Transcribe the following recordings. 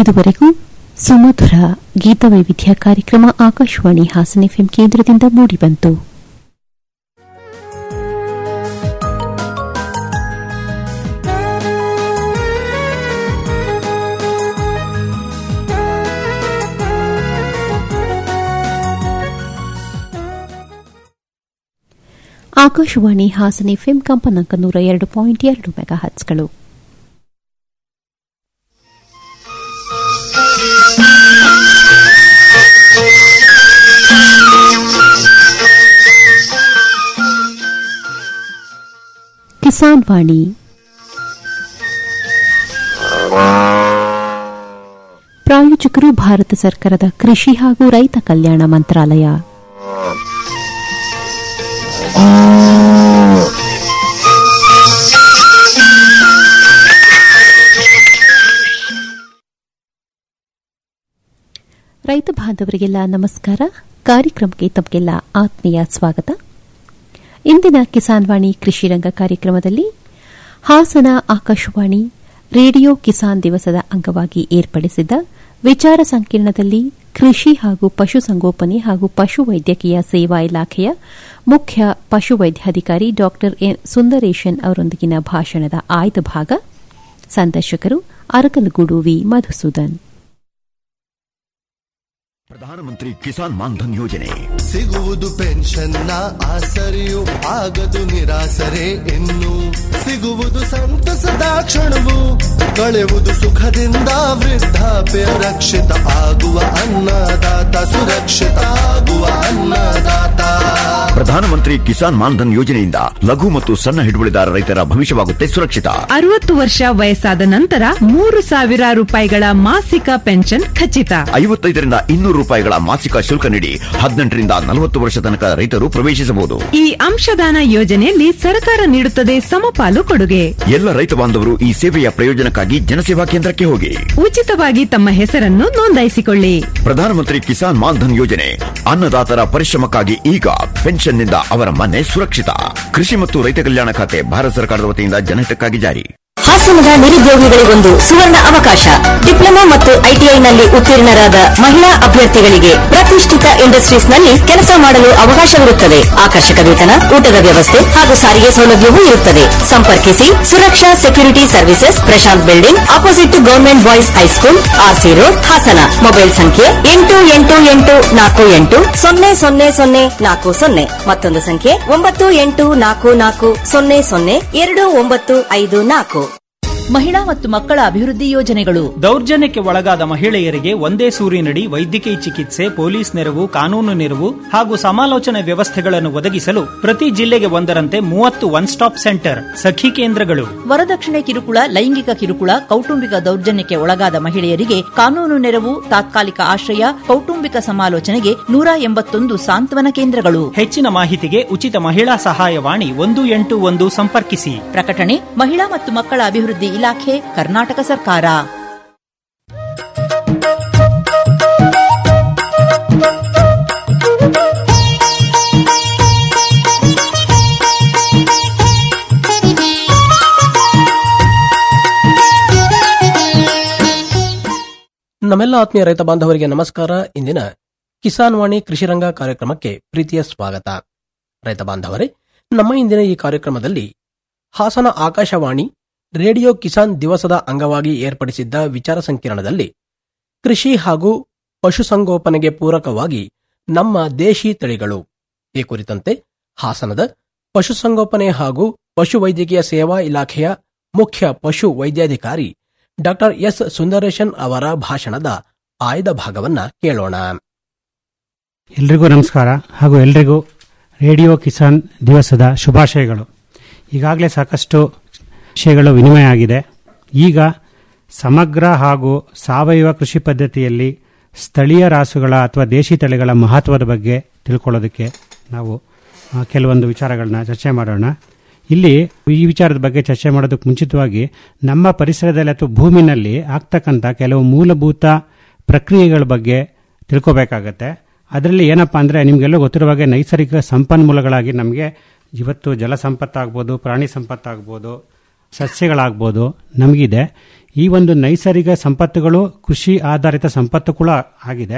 ಇದುವರೆಗೂ ಸುಮಧುರ ಗೀತವೈವಿಧ್ಯ ಕಾರ್ಯಕ್ರಮ ಆಕಾಶವಾಣಿ ಹಾಸನ ಎಫ್ಎಂ ಕೇಂದ್ರದಿಂದ ಮೂಡಿಬಂತು ಆಕಾಶವಾಣಿ ಹಾಸನ ಎಫ್ಎಂ ಕಂಪನಾಂಕ ನೂರ ಎರಡು ಪಾಯಿಂಟ್ ಎರಡು ಮೆಗಾ ಹತ್ಸ್ಗಳು ಕಿಸಾನ್ ವಾಣಿ ಪ್ರಾಯೋಜಕರು ಭಾರತ ಸರ್ಕಾರದ ಕೃಷಿ ಹಾಗೂ ರೈತ ಕಲ್ಯಾಣ ಮಂತ್ರಾಲಯ ರೈತ ಬಾಂಧವರಿಗೆಲ್ಲ ನಮಸ್ಕಾರ ಕಾರ್ಯಕ್ರಮಕ್ಕೆ ತಮಗೆಲ್ಲ ಆತ್ಮೀಯ ಸ್ವಾಗತ ಇಂದಿನ ಕಿಸಾನ್ ವಾಣಿ ಕೃಷಿ ರಂಗ ಕಾರ್ಯಕ್ರಮದಲ್ಲಿ ಹಾಸನ ಆಕಾಶವಾಣಿ ರೇಡಿಯೋ ಕಿಸಾನ್ ದಿವಸದ ಅಂಗವಾಗಿ ಏರ್ಪಡಿಸಿದ್ದ ವಿಚಾರ ಸಂಕಿರಣದಲ್ಲಿ ಕೃಷಿ ಹಾಗೂ ಪಶುಸಂಗೋಪನೆ ಹಾಗೂ ಪಶುವೈದ್ಯಕೀಯ ಸೇವಾ ಇಲಾಖೆಯ ಮುಖ್ಯ ಪಶುವೈದ್ಯಾಧಿಕಾರಿ ಡಾ ಎನ್ ಸುಂದರೇಶನ್ ಅವರೊಂದಿಗಿನ ಭಾಷಣದ ಆಯ್ದ ಭಾಗ ಸಂದರ್ಶಕರು ಅರಕಲಗೂಡು ವಿ ಮಧುಸೂದನ್ ಪ್ರಧಾನಮಂತ್ರಿ ಕಿಸಾನ್ ಮಾನ್ಧನ್ ಯೋಜನೆ ಸಿಗುವುದು ಪೆನ್ಷನ್ನ ಆಸರೆಯು ಆಗದು ನಿರಾಸರೆ ಇನ್ನು ಸಿಗುವುದು ಸಂತಸದ ಕ್ಷಣವು ಕಳೆಯುವುದು ಸುಖದಿಂದ ವೃದ್ಧಾಪ್ಯ ರಕ್ಷಿತ ಆಗುವ ಅನ್ನದಾತ ಸುರಕ್ಷಿತ ಆಗುವ ಅನ್ನದಾತ ಪ್ರಧಾನಮಂತ್ರಿ ಕಿಸಾನ್ ಮಾನ್ಧನ್ ಯೋಜನೆಯಿಂದ ಲಘು ಮತ್ತು ಸಣ್ಣ ಹಿಡುವಳಿದಾರ ರೈತರ ಭವಿಷ್ಯವಾಗುತ್ತೆ ಸುರಕ್ಷಿತ ಅರವತ್ತು ವರ್ಷ ವಯಸ್ಸಾದ ನಂತರ ಮೂರು ಸಾವಿರ ರೂಪಾಯಿಗಳ ಮಾಸಿಕ ಪೆನ್ಷನ್ ಖಚಿತ ಐವತ್ತೈದರಿಂದ ಇನ್ನೂರು ರೂಪಾಯಿಗಳ ಮಾಸಿಕ ಶುಲ್ಕ ನೀಡಿ ಹದಿನೆಂಟರಿಂದ ನಲವತ್ತು ವರ್ಷ ತನಕ ರೈತರು ಪ್ರವೇಶಿಸಬಹುದು ಈ ಅಂಶದಾನ ಯೋಜನೆಯಲ್ಲಿ ಸರ್ಕಾರ ನೀಡುತ್ತದೆ ಸಮಪಾಲು ಕೊಡುಗೆ ಎಲ್ಲ ರೈತ ಬಾಂಧವರು ಈ ಸೇವೆಯ ಪ್ರಯೋಜನಕ್ಕಾಗಿ ಜನಸೇವಾ ಕೇಂದ್ರಕ್ಕೆ ಹೋಗಿ ಉಚಿತವಾಗಿ ತಮ್ಮ ಹೆಸರನ್ನು ನೋಂದಾಯಿಸಿಕೊಳ್ಳಿ ಪ್ರಧಾನಮಂತ್ರಿ ಕಿಸಾನ್ ಮಾನ್ಧನ್ ಯೋಜನೆ ಅನ್ನದಾತರ ಪರಿಶ್ರಮಕ್ಕಾಗಿ ಈಗ ಪೆನ್ಷನ್ನಿಂದ ಅವರ ಮನೆ ಸುರಕ್ಷಿತ ಕೃಷಿ ಮತ್ತು ರೈತ ಕಲ್ಯಾಣ ಖಾತೆ ಭಾರತ ಸರ್ಕಾರದ ವತಿಯಿಂದ ಜನಹಿತಕ್ಕಾಗಿ ಜಾರಿ ಹಾಸನದ ನಿರುದ್ಯೋಗಿಗಳಿಗೊಂದು ಸುವರ್ಣ ಅವಕಾಶ ಡಿಪ್ಲೊಮಾ ಮತ್ತು ಐಟಿಐನಲ್ಲಿ ಉತ್ತೀರ್ಣರಾದ ಮಹಿಳಾ ಅಭ್ಯರ್ಥಿಗಳಿಗೆ ಪ್ರತಿಷ್ಠಿತ ಇಂಡಸ್ಟ್ರೀಸ್ನಲ್ಲಿ ಕೆಲಸ ಮಾಡಲು ಅವಕಾಶವಿರುತ್ತದೆ ಆಕರ್ಷಕ ವೇತನ ಊಟದ ವ್ಯವಸ್ಥೆ ಹಾಗೂ ಸಾರಿಗೆ ಸೌಲಭ್ಯವೂ ಇರುತ್ತದೆ ಸಂಪರ್ಕಿಸಿ Suraksha security services Prashant building opposite to government boys high school RC road Hassan mobile ಸಂಖ್ಯೆ ಎಂಟು ಎಂಟು ಎಂಟು ನಾಲ್ಕು ಎಂಟು ಸೊನ್ನೆ ಸೊನ್ನೆ ಸೊನ್ನೆ ನಾಲ್ಕು ಸೊನ್ನೆ ಮತ್ತೊಂದು ಸಂಖ್ಯೆ ಒಂಬತ್ತು ಎಂಟು ನಾಲ್ಕು ನಾಲ್ಕು ಸೊನ್ನೆ ಸೊನ್ನೆ ಎರಡು ಒಂಬತ್ತು ಐದು ನಾಲ್ಕು ಮಹಿಳಾ ಮತ್ತು ಮಕ್ಕಳ ಅಭಿವೃದ್ಧಿ ಯೋಜನೆಗಳು ದೌರ್ಜನ್ಯಕ್ಕೆ ಒಳಗಾದ ಮಹಿಳೆಯರಿಗೆ ಒಂದೇ ಸೂರಿನಡಿ ವೈದ್ಯಕೀಯ ಚಿಕಿತ್ಸೆ ಪೊಲೀಸ್ ನೆರವು ಕಾನೂನು ನೆರವು ಹಾಗೂ ಸಮಾಲೋಚನೆ ವ್ಯವಸ್ಥೆಗಳನ್ನು ಒದಗಿಸಲು ಪ್ರತಿ ಜಿಲ್ಲೆಗೆ ಒಂದರಂತೆ ಮೂವತ್ತು ಒನ್ ಸ್ಟಾಪ್ ಸೆಂಟರ್ ಸಖಿ ಕೇಂದ್ರಗಳು ವರದಕ್ಷಿಣೆ ಕಿರುಕುಳ ಲೈಂಗಿಕ ಕಿರುಕುಳ ಕೌಟುಂಬಿಕ ದೌರ್ಜನ್ಯಕ್ಕೆ ಒಳಗಾದ ಮಹಿಳೆಯರಿಗೆ ಕಾನೂನು ನೆರವು ತಾತ್ಕಾಲಿಕ ಆಶ್ರಯ ಕೌಟುಂಬಿಕ ಸಮಾಲೋಚನೆಗೆ ನೂರ ಎಂಬತ್ತೊಂದು ಸಾಂತ್ವನ ಕೇಂದ್ರಗಳು ಹೆಚ್ಚಿನ ಮಾಹಿತಿಗೆ ಉಚಿತ ಮಹಿಳಾ ಸಹಾಯವಾಣಿ ಒಂದು ಎಂಟು ಒಂದು ಸಂಪರ್ಕಿಸಿ ಪ್ರಕಟಣೆ ಮಹಿಳಾ ಮತ್ತು ಮಕ್ಕಳ ಅಭಿವೃದ್ಧಿ ಇಲಾಖೆ ಕರ್ನಾಟಕ ಸರ್ಕಾರ ನಮ್ಮೆಲ್ಲ ಆತ್ಮೀಯ ರೈತ ಬಾಂಧವರಿಗೆ ನಮಸ್ಕಾರ ಇಂದಿನ ಕಿಸಾನ್ ವಾಣಿ ಕೃಷಿರಂಗ ಕಾರ್ಯಕ್ರಮಕ್ಕೆ ಪ್ರೀತಿಯ ಸ್ವಾಗತ ರೈತ ಬಾಂಧವರೇ ನಮ್ಮ ಇಂದಿನ ಈ ಕಾರ್ಯಕ್ರಮದಲ್ಲಿ ಹಾಸನ ಆಕಾಶವಾಣಿ ರೇಡಿಯೋ ಕಿಸಾನ್ ದಿವಸದ ಅಂಗವಾಗಿ ಏರ್ಪಡಿಸಿದ್ದ ವಿಚಾರ ಸಂಕಿರಣದಲ್ಲಿ ಕೃಷಿ ಹಾಗೂ ಪಶುಸಂಗೋಪನೆಗೆ ಪೂರಕವಾಗಿ ನಮ್ಮ ದೇಶಿ ತಳಿಗಳು ಈ ಕುರಿತಂತೆ ಹಾಸನದ ಪಶುಸಂಗೋಪನೆ ಹಾಗೂ ಪಶುವೈದ್ಯಕೀಯ ಸೇವಾ ಇಲಾಖೆಯ ಮುಖ್ಯ ಪಶು ವೈದ್ಯಾಧಿಕಾರಿ ಡಾಕ್ಟರ್ ಎಸ್ ಸುಂದರೇಶನ್ ಅವರ ಭಾಷಣದ ಆಯ್ದ ಭಾಗವನ್ನ ಕೇಳೋಣ ಎಲ್ರಿಗೂ ನಮಸ್ಕಾರ ಹಾಗೂ ಎಲ್ರಿಗೂ ರೇಡಿಯೋ ಕಿಸಾನ್ ದಿವಸದ ಶುಭಾಶಯಗಳು ಈಗಾಗಲೇ ಸಾಕಷ್ಟು ವಿಷಯಗಳು ವಿನಿಮಯ ಆಗಿದೆ ಈಗ ಸಮಗ್ರ ಹಾಗೂ ಸಾವಯವ ಕೃಷಿ ಪದ್ಧತಿಯಲ್ಲಿ ಸ್ಥಳೀಯ ರಾಸುಗಳ ಅಥವಾ ದೇಶಿ ತಳಿಗಳ ಮಹತ್ವದ ಬಗ್ಗೆ ತಿಳ್ಕೊಳ್ಳೋದಕ್ಕೆ ನಾವು ಆ, ಕೆಲವೊಂದು ವಿಚಾರಗಳನ್ನ ಚರ್ಚೆ ಮಾಡೋಣ ಇಲ್ಲಿ ಈ ವಿಚಾರದ ಬಗ್ಗೆ ಚರ್ಚೆ ಮಾಡೋದಕ್ಕೆ ಮುಂಚಿತವಾಗಿ ನಮ್ಮ ಪರಿಸರದಲ್ಲಿ ಅಥವಾ ಭೂಮಿನಲ್ಲಿ ಆಗ್ತಕ್ಕಂಥ ಕೆಲವು ಮೂಲಭೂತ ಪ್ರಕ್ರಿಯೆಗಳ ಬಗ್ಗೆ ತಿಳ್ಕೋಬೇಕಾಗತ್ತೆ ಅದರಲ್ಲಿ ಏನಪ್ಪಾ ಅಂದರೆ ನಿಮಗೆಲ್ಲ ಗೊತ್ತಿರುವ ಹಾಗೆ ನೈಸರ್ಗಿಕ ಸಂಪನ್ಮೂಲಗಳಾಗಿ ನಮಗೆ ಇವತ್ತು ಜಲ ಸಂಪತ್ತಾಗ್ಬೋದು ಪ್ರಾಣಿ ಸಂಪತ್ತಾಗ್ಬೋದು ಸಸ್ಯಗಳಾಗ್ಬೋದು ನಮಗಿದೆ ಈ ಒಂದು ನೈಸರ್ಗಿಕ ಸಂಪತ್ತುಗಳು ಕೃಷಿ ಆಧಾರಿತ ಸಂಪತ್ತು ಕೂಡ ಆಗಿದೆ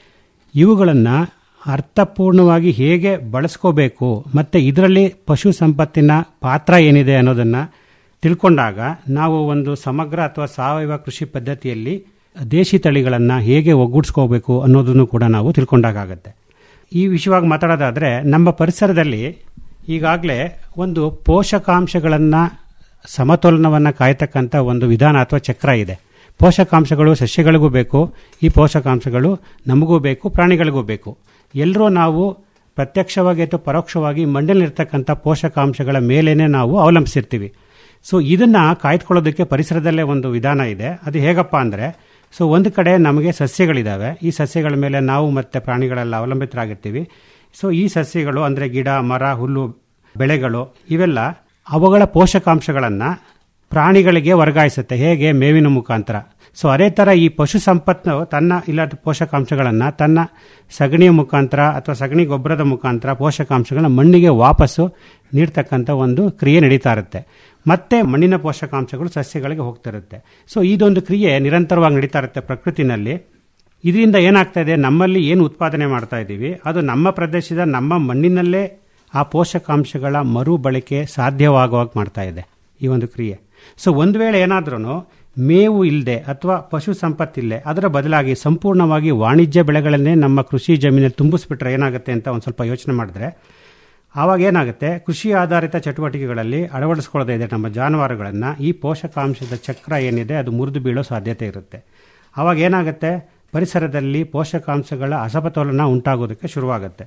ಇವುಗಳನ್ನು ಅರ್ಥಪೂರ್ಣವಾಗಿ ಹೇಗೆ ಬಳಸ್ಕೋಬೇಕು ಮತ್ತು ಇದರಲ್ಲಿ ಪಶು ಸಂಪತ್ತಿನ ಪಾತ್ರ ಏನಿದೆ ಅನ್ನೋದನ್ನು ತಿಳ್ಕೊಂಡಾಗ ನಾವು ಒಂದು ಸಮಗ್ರ ಅಥವಾ ಸಾವಯವ ಕೃಷಿ ಪದ್ಧತಿಯಲ್ಲಿ ದೇಶಿ ತಳಿಗಳನ್ನು ಹೇಗೆ ಒಗ್ಗೂಡಿಸ್ಕೋಬೇಕು ಅನ್ನೋದನ್ನು ಕೂಡ ನಾವು ತಿಳ್ಕೊಂಡಾಗತ್ತೆ ಈ ವಿಷಯವಾಗಿ ಮಾತಾಡೋದಾದರೆ ನಮ್ಮ ಪರಿಸರದಲ್ಲಿ ಈಗಾಗಲೇ ಒಂದು ಪೋಷಕಾಂಶಗಳನ್ನು ಸಮತೋಲನವನ್ನು ಕಾಯ್ತಕ್ಕಂಥ ಒಂದು ವಿಧಾನ ಅಥವಾ ಚಕ್ರ ಇದೆ ಪೋಷಕಾಂಶಗಳು ಸಸ್ಯಗಳಿಗೂ ಬೇಕು ಈ ಪೋಷಕಾಂಶಗಳು ನಮಗೂ ಬೇಕು ಪ್ರಾಣಿಗಳಿಗೂ ಬೇಕು ಎಲ್ಲರೂ ನಾವು ಪ್ರತ್ಯಕ್ಷವಾಗಿ ಅಥವಾ ಪರೋಕ್ಷವಾಗಿ ಮಣ್ಣಿನಲ್ಲಿರ್ತಕ್ಕಂಥ ಪೋಷಕಾಂಶಗಳ ಮೇಲೇನೆ ನಾವು ಅವಲಂಬಿಸಿರ್ತೀವಿ ಸೊ ಇದನ್ನು ಕಾಯ್ದುಕೊಳ್ಳೋದಕ್ಕೆ ಪರಿಸರದಲ್ಲೇ ಒಂದು ವಿಧಾನ ಇದೆ ಅದು ಹೇಗಪ್ಪ ಅಂದರೆ ಸೊ ಒಂದು ಕಡೆ ನಮಗೆ ಸಸ್ಯಗಳಿದ್ದಾವೆ ಈ ಸಸ್ಯಗಳ ಮೇಲೆ ನಾವು ಮತ್ತು ಪ್ರಾಣಿಗಳೆಲ್ಲ ಅವಲಂಬಿತರಾಗಿರ್ತೀವಿ ಸೊ ಈ ಸಸ್ಯಗಳು ಅಂದರೆ ಗಿಡ ಮರ ಹುಲ್ಲು ಬೆಳೆಗಳು ಇವೆಲ್ಲ ಅವುಗಳ ಪೋಷಕಾಂಶಗಳನ್ನು ಪ್ರಾಣಿಗಳಿಗೆ ವರ್ಗಾಯಿಸುತ್ತೆ ಹೇಗೆ ಮೇವಿನ ಮುಖಾಂತರ ಸೊ ಅದೇ ಥರ ಈ ಪಶು ಸಂಪತ್ತು ತನ್ನ ಇಲ್ಲದ ಪೋಷಕಾಂಶಗಳನ್ನು ತನ್ನ ಸಗಣಿಯ ಮುಖಾಂತರ ಅಥವಾ ಸಗಣಿ ಗೊಬ್ಬರದ ಮುಖಾಂತರ ಪೋಷಕಾಂಶಗಳನ್ನ ಮಣ್ಣಿಗೆ ವಾಪಸ್ಸು ನೀಡ್ತಕ್ಕಂಥ ಒಂದು ಕ್ರಿಯೆ ನಡೀತಾ ಇರುತ್ತೆ ಮತ್ತೆ ಮಣ್ಣಿನ ಪೋಷಕಾಂಶಗಳು ಸಸ್ಯಗಳಿಗೆ ಹೋಗ್ತಿರುತ್ತೆ ಸೊ ಇದೊಂದು ಕ್ರಿಯೆ ನಿರಂತರವಾಗಿ ನಡೀತಾ ಇರುತ್ತೆ ಪ್ರಕೃತಿನಲ್ಲಿ ಇದರಿಂದ ಏನಾಗ್ತಾ ಇದೆ ನಮ್ಮಲ್ಲಿ ಏನು ಉತ್ಪಾದನೆ ಮಾಡ್ತಾ ಇದ್ದೀವಿ ಅದು ನಮ್ಮ ಪ್ರದೇಶದ ನಮ್ಮ ಮಣ್ಣಿನಲ್ಲೇ ಆ ಪೋಷಕಾಂಶಗಳ ಮರು ಬಳಕೆ ಸಾಧ್ಯವಾಗುವಾಗ ಮಾಡ್ತಾ ಇದೆ ಈ ಒಂದು ಕ್ರಿಯೆ ಸೊ ಒಂದು ವೇಳೆ ಏನಾದ್ರೂ ಮೇವು ಇಲ್ಲದೆ ಅಥವಾ ಪಶು ಸಂಪತ್ತಿಲ್ಲದೆ ಅದರ ಬದಲಾಗಿ ಸಂಪೂರ್ಣವಾಗಿ ವಾಣಿಜ್ಯ ಬೆಳೆಗಳನ್ನೇ ನಮ್ಮ ಕೃಷಿ ಜಮೀನಲ್ಲಿ ತುಂಬಿಸ್ಬಿಟ್ರೆ ಏನಾಗುತ್ತೆ ಅಂತ ಒಂದು ಸ್ವಲ್ಪ ಯೋಚನೆ ಮಾಡಿದ್ರೆ ಆವಾಗ ಏನಾಗುತ್ತೆ ಕೃಷಿ ಆಧಾರಿತ ಚಟುವಟಿಕೆಗಳಲ್ಲಿ ಅಳವಡಿಸ್ಕೊಳ್ಳೋದೇ ಇದೆ ನಮ್ಮ ಜಾನುವಾರುಗಳನ್ನು ಈ ಪೋಷಕಾಂಶದ ಚಕ್ರ ಏನಿದೆ ಅದು ಮುರಿದು ಬೀಳೋ ಸಾಧ್ಯತೆ ಇರುತ್ತೆ ಆವಾಗ ಏನಾಗುತ್ತೆ ಪರಿಸರದಲ್ಲಿ ಪೋಷಕಾಂಶಗಳ ಅಸಮತೋಲನ ಉಂಟಾಗೋದಕ್ಕೆ ಶುರುವಾಗುತ್ತೆ